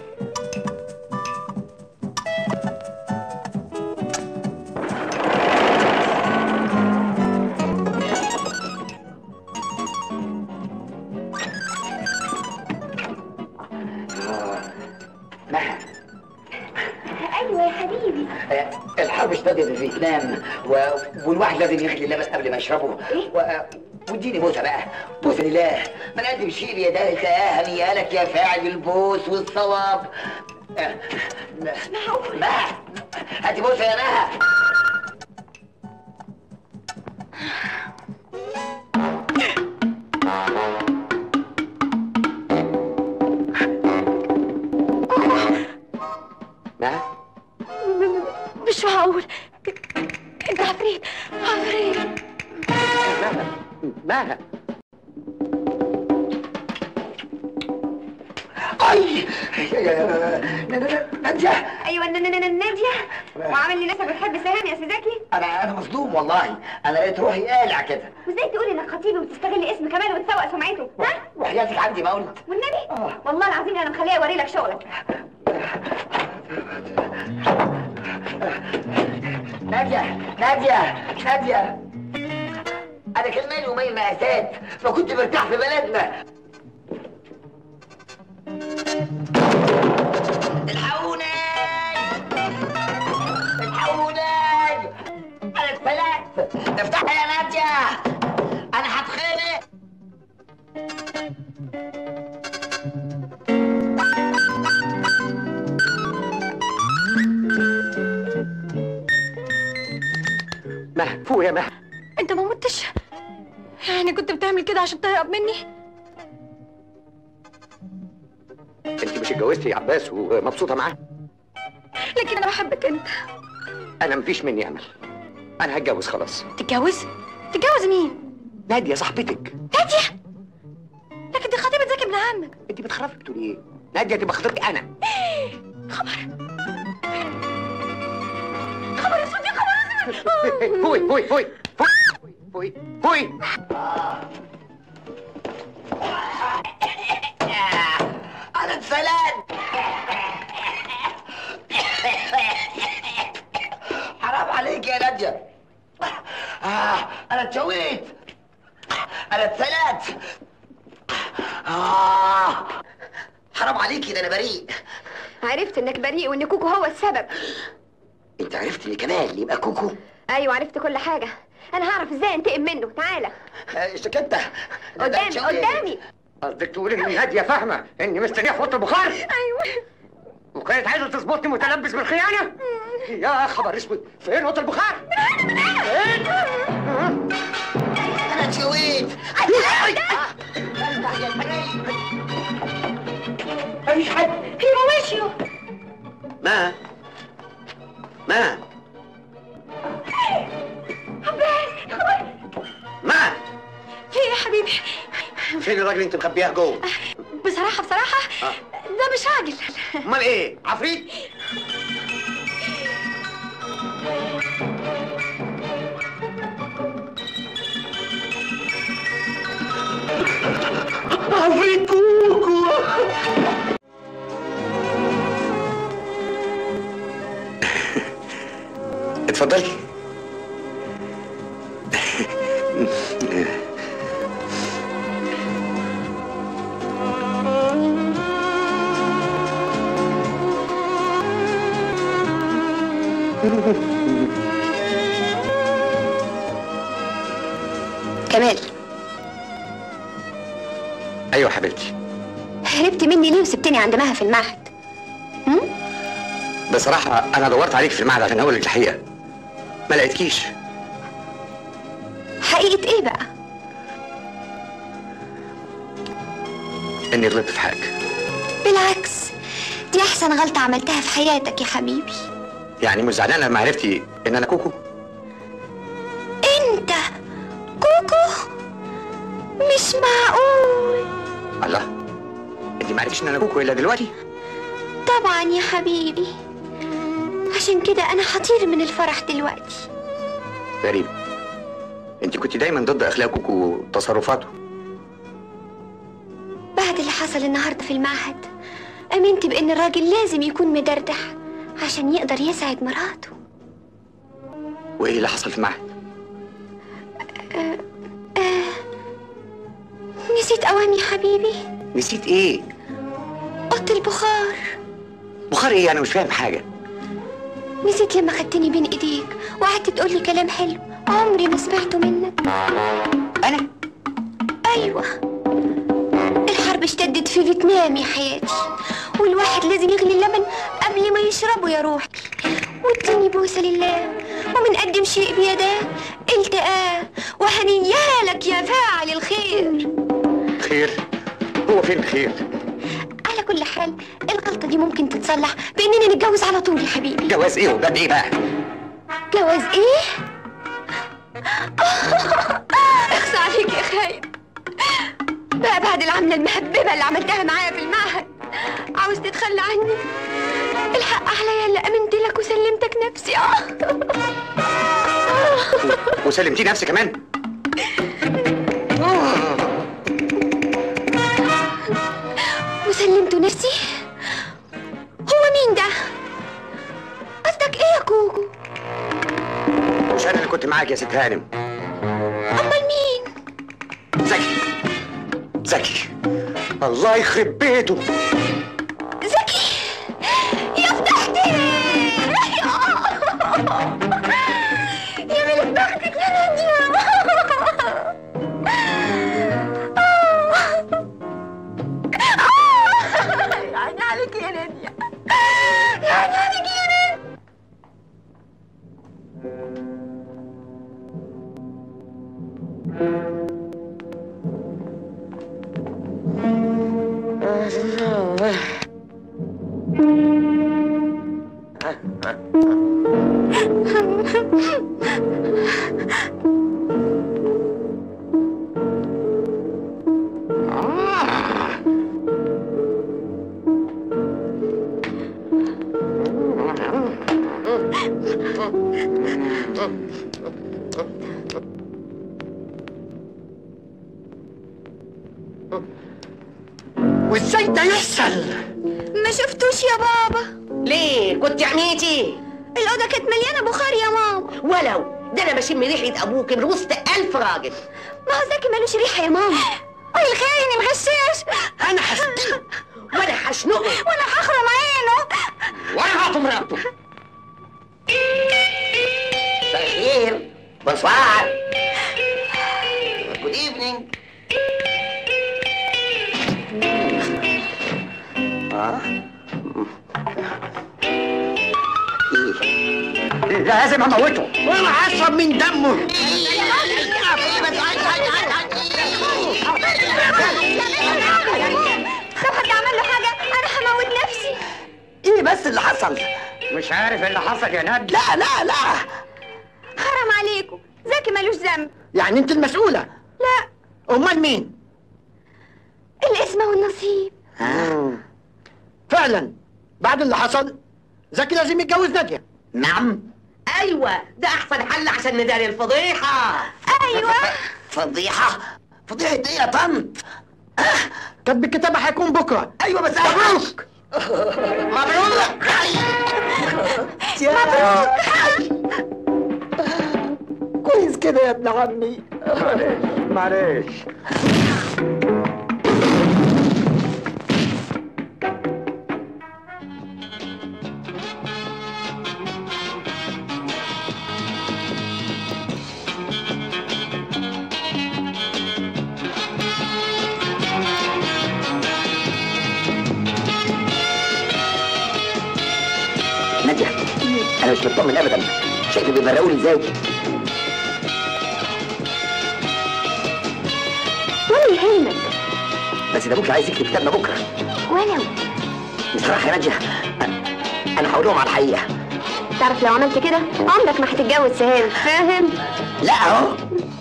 مها ايوه يا حبيبي آه، الحرب اشتدت في فيتنام و... والواحد لازم يغلي اللبن قبل ما يشربه و... آه، واديني بوسه بقى بوسه لله ما نقدم شيء بيديك يا هنيالك يا فاعل البوس والصواب آه، مها هاتي بوسه يا مها مها مش معقول انت عفريت عفريت مها مها اي ناديه ايوه ن- ن- ن- ناديه وعامل لي نفسك بتحب سهام يا سيداكي انا انا مصدوم والله انا لقيت روحي قالع كده وازاي تقولي انك خطيبي وتستغل اسم كمال وتسوق سمعته ها وحياتك عندي ما قلت والنبي والله العظيم انا مخليه اوري لك شغلك نادية نادية نادية أنا كان مالي ومال مقاسات فكنت مرتاح في بلدنا الحقوني الحقوني أنا اتفلت افتحي يا نادية أنا هتخنق مه فوق يا مه انت ما متش يعني كنت بتعمل كده عشان تهرب مني انت مش اتجوزتي يا عباس ومبسوطه معاه لكن انا بحبك انت انا مفيش مني امل انا هتجوز خلاص تتجوز تتجوز مين ناديه صاحبتك ناديه لكن دي خطيبه زكي ابن عمك انت بتخرفي بتقولي ايه ناديه تبقى خطيبتي انا خبر خبر اسود يا خبر اسود فوي فوي فوي فوي فوي فوي أنا اتفلت حرام عليك يا نادية آه أنا اتشويت أنا اتفلت آه حرام عليكي ده أنا بريء عرفت انك بريء وان كوكو هو السبب أنت عرفت إن كمال يبقى كوكو ايوه عرفت كل حاجه انا هعرف ازاي انتقم منه تعالى آه، شكلت قدامي قدامي قصدك تقول ان ناديه فاهمه اني مستنيه في اوضه البخار ايوه وكانت عايزه تظبطني متلبس بالخيانه يا خبر اسود فين اوضه البخار أنا اتشويت مفيش حد في مواشيو ما ما ما في ايه يا حبيبي فين الراجل اللي انت مخبيها جوه بصراحه بصراحه آه. ده مش راجل امال ايه عفريت عفريت كوكو اتفضلي كمال ايوه حبيبتي هربت مني ليه وسبتني عند مها في المعهد بصراحه انا دورت عليك في المعهد عشان اقول لك الحقيقه ما لقيتكيش حقيقه ايه بقى اني غلطت في حاجه بالعكس دي احسن غلطه عملتها في حياتك يا حبيبي يعني مش زعلانه لما عرفتي ان انا كوكو انت كوكو مش معقول الله انت ما عرفتيش ان انا كوكو الا دلوقتي طبعا يا حبيبي عشان كده انا هطير من الفرح دلوقتي غريب انت كنت دايما ضد اخلاق كوكو وتصرفاته بعد اللي حصل النهارده في المعهد امنت بان الراجل لازم يكون مدردح عشان يقدر يسعد مراته وايه اللي حصل في المعهد آه آه نسيت اوامي يا حبيبي نسيت ايه اوضه البخار بخار ايه انا مش فاهم حاجه نسيت لما خدتني بين ايديك وقعدت تقولي كلام حلو عمري ما سمعته منك انا ايوه الحرب اشتدت في فيتنام يا حياتي والواحد لازم يغلي اللبن قبل ما يشربه يا روحي واديني بوسه لله ومنقدم شيء بيداه التقاه وهنيالك يا فاعل الخير خير هو فين الخير على كل حال الغلطه دي ممكن تتصلح باننا نتجوز على طول يا حبيبي جواز ايه وباب ايه بقى جواز ايه اخصى عليك يا خايب بقى بعد العملة المهببة اللي عملتها معايا في المعهد عاوز تتخلى عني الحق عليا اللي امنت لك وسلمتك نفسي اه وسلمتي نفسي كمان وسلمت نفسي هو مين ده قصدك ايه يا كوكو مش انا اللي كنت معاك يا ست هانم امال مين زكي زكي الله يخرب بيته زكي يا فتحتي يا ملك بختك يا نادية يعني عليك يا نادية يعني عليك يا نادية وازاي ده يحصل؟ ما شفتوش يا بابا ليه كنت عميتي الأوضة كانت مليانة بخار يا ماما ولو ده انا بشم ريحه ابوك من وسط الف راجل ما هو زكي ملوش ريحة يا ماما والخاين مغشاش انا هسجنه وانا هشنقه وانا هخرم عينه وانا هقطم رقبته خير بونسوار جود ايفنينج اه لازم اموته وانا هشرب من دمه لو حد عمل له حاجة أنا هموت نفسي ايه بس اللي حصل؟ مش عارف اللي حصل يا ناد لا لا لا حرام عليكم زكي ملوش ذنب يعني انت المسؤولة لا امال مين؟ الاسم والنصيب فعلا بعد اللي حصل زكي لازم يتجوز نادية نعم ايوه ده احسن حل عشان نداري الفضيحه ايوه فضيحة فضيحة ايه يا طنط كتب الكتابة هيكون بكرة ايوه بس مبروك مبروك مبروك كويس كده يا ابن عمي معلش نادية انا مش مطمن ابدا شايف بيبرقوني ازاي ولا يهمك بس ده ابوك عايز يكتب كتابنا بكره ولو بصراحه يا نادية انا هقول لهم على الحقيقه تعرف لو عملت كده عمرك ما هتتجوز سهام فاهم لا اهو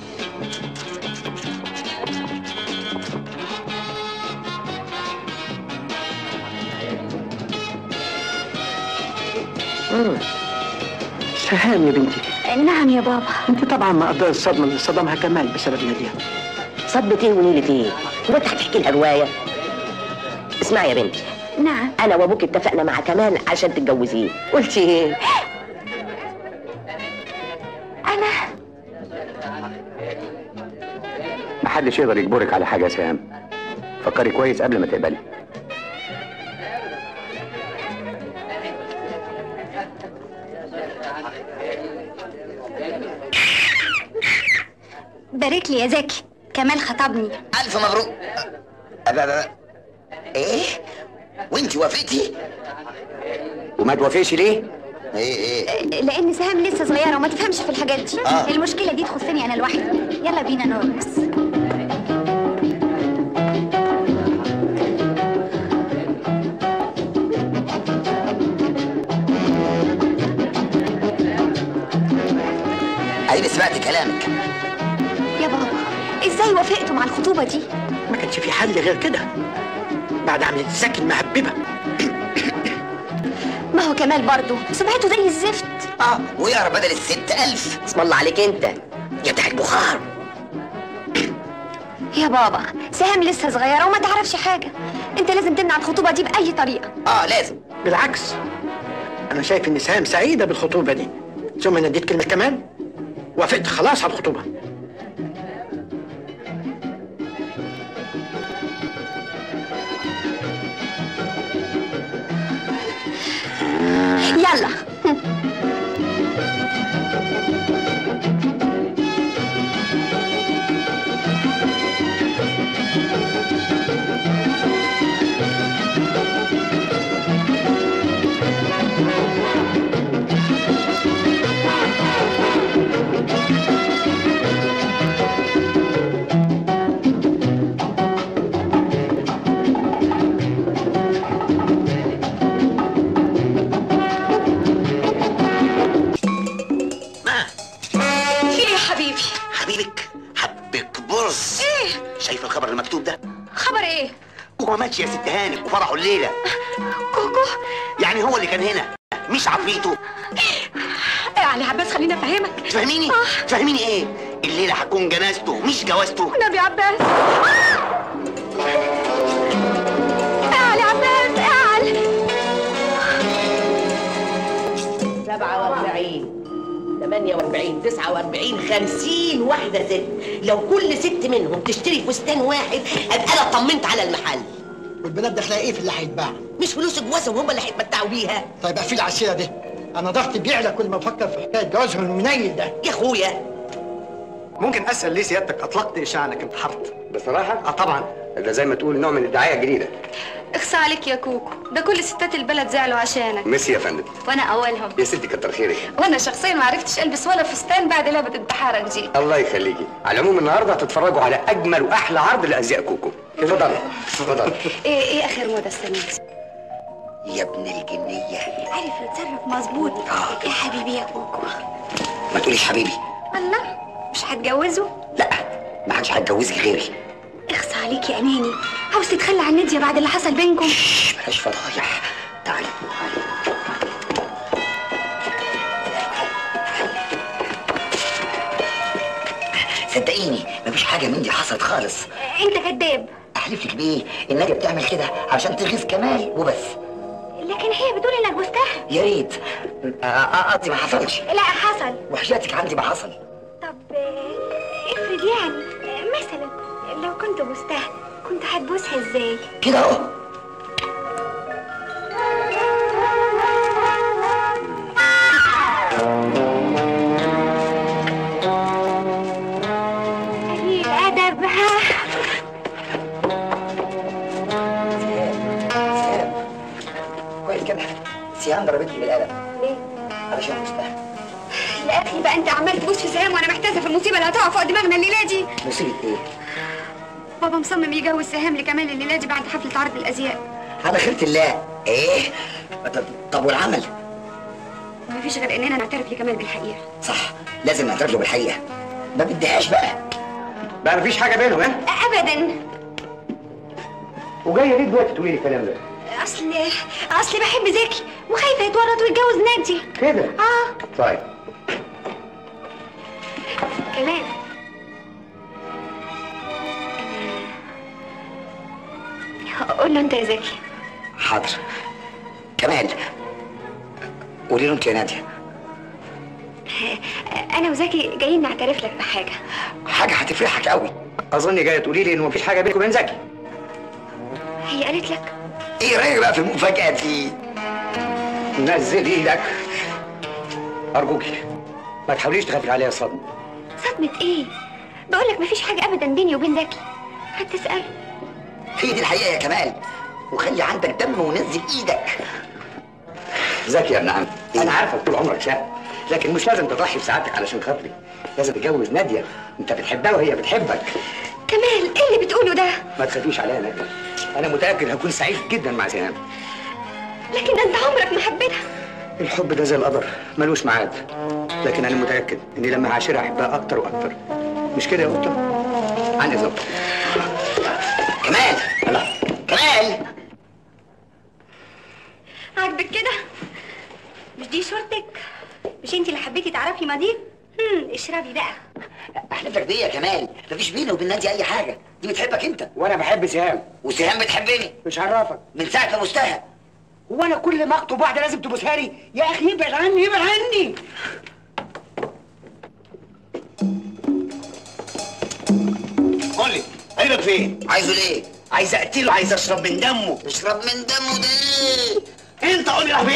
سهام يا بنتي نعم يا بابا انت طبعا ما قدر الصدمة اللي صدمها كمال بسبب نادية صدمة ايه ونيلة ايه؟ هو انت هتحكي لها رواية؟ اسمعي يا بنتي نعم انا وابوك اتفقنا مع كمال عشان تتجوزيه قلتي ايه؟ أنا محدش يقدر يجبرك على حاجه يا سهام فكري كويس قبل ما تقبلي بارك لي يا زكي كمال خطبني الف مبروك أبا أبا. ايه وانت وافقتي وما توافقش ليه؟ ايه ايه لأن سهام لسه صغيرة وما تفهمش في الحاجات دي آه. المشكلة دي تخصني أنا لوحدي يلا بينا نرقص اديني سمعت كلامك يا بابا ازاي وافقتوا مع الخطوبة دي؟ ما كانش في حل غير كده بعد عملية زكي المهببة ما هو كمال برضه سمعته زي الزفت اه ويقرا بدل الست الف اسم الله عليك انت يا بتاع البخار يا بابا سهام لسه صغيرة وما تعرفش حاجة انت لازم تمنع الخطوبة دي بأي طريقة اه لازم بالعكس انا شايف ان سهام سعيدة بالخطوبة دي ثم نديت كلمة كمال وافقت خلاص على الخطوبه يلا في ايه يا حبيبي حبيبك حبك برص ايه شايف الخبر المكتوب ده خبر ايه هو ماتش يا ست هانم وفرحوا الليله كوكو يعني هو اللي كان هنا مش عفريته ايه علي عباس خليني افهمك تفهميني تفهميني ايه الليله هتكون جنازته مش جوازته نبي عباس اعلى عباس اعلى 47 48 49 50 واحدة ست لو كل ست منهم تشتري فستان واحد ابقى انا طمنت على المحل والبنات داخله ايه في اللي هيتباع مش فلوس جوازهم هم اللي هيتمتعوا بيها طيب في العشيه دي انا ضغطي بيعلى كل ما افكر في حكايه جوازهم المنيل ده يا اخويا ممكن اسال ليه سيادتك اطلقت اشاعه انك انتحرت بصراحة؟ اه طبعا ده زي ما تقول نوع من الدعاية الجديدة اخصى عليك يا كوكو ده كل ستات البلد زعلوا عشانك ميرسي يا فندم وانا اولهم يا ستي كتر خيرك وانا شخصيا ما عرفتش البس ولا فستان بعد لعبه انتحارك دي الله يخليكي على العموم النهارده هتتفرجوا على اجمل واحلى عرض لازياء كوكو اتفضل اتفضل ايه ايه اخر موضه السنه دي يا ابن الجنيه عارف يتصرف مظبوط يا حبيبي يا كوكو ما تقوليش حبيبي الله مش هتجوزه ما حدش هيتجوزك غيري اخصى عليك يا اماني عاوز تتخلى عن ناديه بعد اللي حصل بينكم بلاش فضايح تعالي تعالي صدقيني مفيش حاجه من دي حصلت خالص انت كذاب احلف لك بيه الناديه بتعمل كده عشان تغيظ كمال وبس لكن هي بتقول انك بوستها يا ريت آه، آه، قصدي ما حصلش لا حصل وحياتك عندي ما حصل طب آه، افرض يعني آه، مثلا لو كنت بوستها كنت هتبوسها ازاي كده اهو قليل ادب ها كويس كده سيان ضربتني بالقلم ليه؟ علشان مستحيل يا اخي بقى انت عمال تبوس في سهام وانا محتاسه في المصيبه اللي هتقع فوق دماغنا الليله دي مصيبه ايه؟ بابا مصمم يجوز سهام لكمال الليله دي بعد حفله عرض الازياء على خيرة الله ايه؟ طب, طب والعمل؟ مفيش غير اننا نعترف لكمال بالحقيقه صح لازم نعترف له بالحقيقه ما بديهاش بقى بقى مفيش حاجه بينهم ها ابدا وجايه ليه دلوقتي تقولي لي الكلام ده اصل اصل بحب زكي وخايفه يتورط ويتجوز نادي كده اه طيب كمان قول له انت يا زكي حاضر كمال قولي له انت يا ناديه انا وزكي جايين نعترف لك بحاجه حاجه هتفرحك قوي اظن جايه تقولي لي انه مفيش حاجه بينك وبين زكي هي قالت لك ايه رايك بقى في المفاجاه دي؟ نزل ايدك ارجوكي ما تحاوليش تخافي عليها صدمه صدمه ايه بقول لك مفيش حاجه ابدا بيني وبين زكي هتسال هي دي الحقيقه يا كمال وخلي عندك دم ونزل ايدك زكي يا ابن عم انا عارفك طول عمرك شاب لكن مش لازم تضحي بسعادتك علشان خاطري لازم تتجوز ناديه انت بتحبها وهي بتحبك كمال ايه اللي بتقوله ده ما تخافيش عليها ناديه انا متاكد هكون سعيد جدا مع سهام لكن انت عمرك ما حبيتها الحب ده زي القدر ملوش ميعاد لكن انا متاكد اني لما هعاشرها احبها اكتر واكتر مش كده يا قطه عن اذنك كمال الله كمال عاجبك كده مش دي شورتك مش انت اللي حبيتي تعرفي مدير هم اشربي بقى احلف لك بيه يا كمال مفيش بيني وبين ناديه اي حاجه دي بتحبك انت وانا بحب سهام وسهام بتحبني مش عرفك من ساعه ما بوستها هو انا كل ما اخطب واحده لازم تبوسها لي يا اخي ابعد عني ابعد عني قريبك فين؟ عايزه ليه؟ عايز اقتله عايز اشرب من دمه اشرب من دمه ده ايه؟ انت قول لي راح فين؟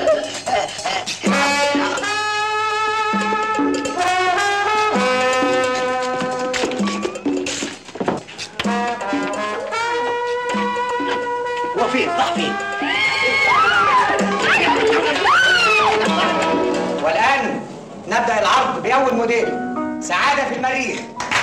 هو فين؟ راح فين؟ والآن نبدأ العرض بأول موديل سعادة في المريخ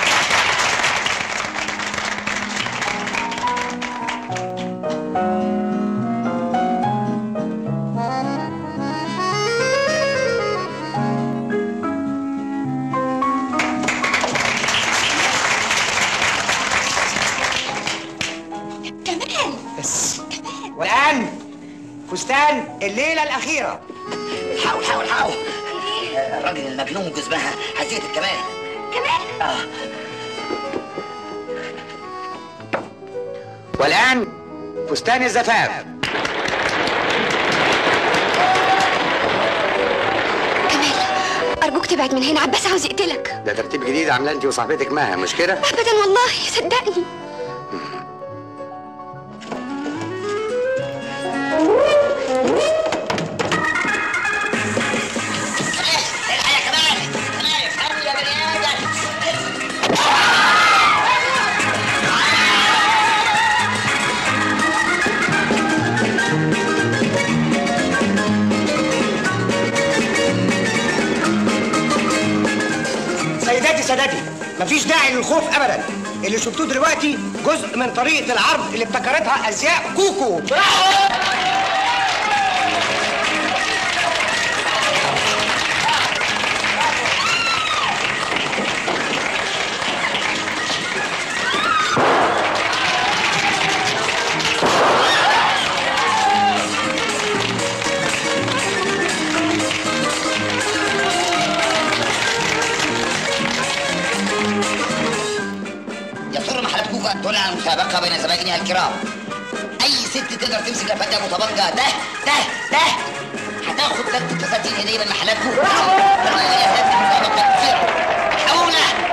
كمان بس والآن فستان الليلة الأخيرة حاول حاول حاول الراجل المجنون جزمها هزيت الكمان كمان اه والآن فستان الزفاف أرجوك تبعد من هنا عباس عاوز يقتلك ده ترتيب جديد عاملاه انت وصاحبتك مها مش كده؟ أبدا والله صدقني سيداتي سادتي مفيش داعي للخوف ابدا اللي شفتوه دلوقتي جزء من طريقه العرض اللي ابتكرتها ازياء كوكو يسر محلات كوكا أن تعلن المسابقة بين زبائنها الكرام أي ست تقدر تمسك الفتاة المتبقى ده ده ده هتاخد ثلاث فساتين هدية من محلات كوكا مميزات المسابقة كتير حولة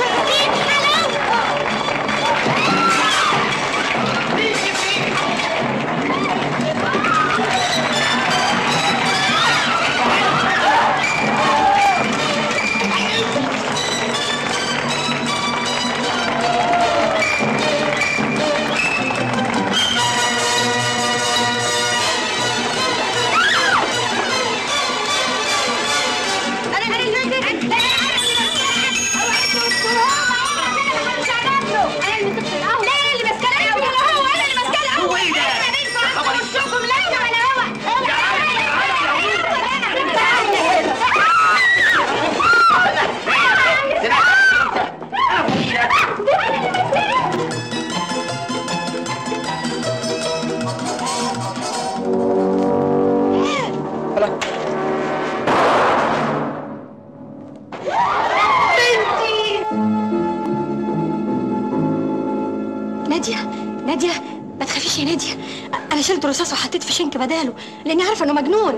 نادية نادية ما تخافيش يا نادية أنا شلت رصاص وحطيت في شنك بداله لأني عارفة إنه مجنون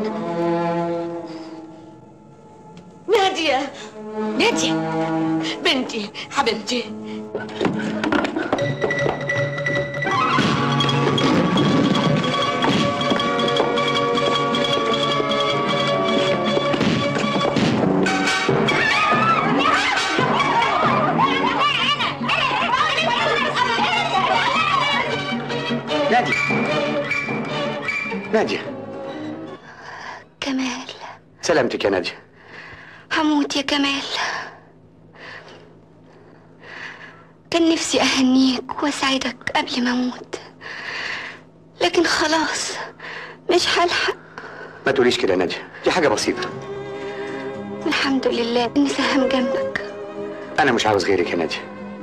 نادية نادية بنتي حبيبتي نادية نادية كمال سلامتك يا نادية هموت يا كمال كان نفسي أهنيك وأسعدك قبل ما أموت لكن خلاص مش هلحق ما تقوليش كده يا نادية دي حاجة بسيطة الحمد لله إني سهام جنبك أنا مش عاوز غيرك يا نادية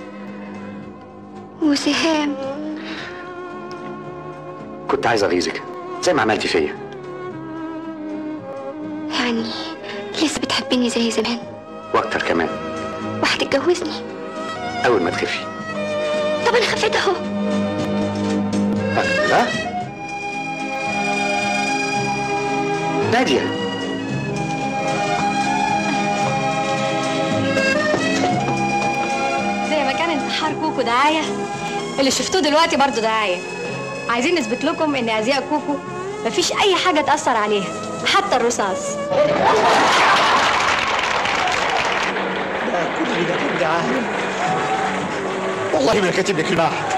وسهام كنت عايز أغيظك زي ما عملتي فيا يعني لسه بتحبني زي زمان وأكتر كمان وهتتجوزني أول ما تخفي طب أنا خفيت أهو ها؟ نادية زي ما كان انتحار كوكو كوكو دعايه اللي شفتوه دلوقتي برضه دعايه عايزين نثبت لكم ان ازياء كوكو مفيش اي حاجه تاثر عليها حتى الرصاص كل ده كان دعاية والله ما كاتب لك كلمة واحدة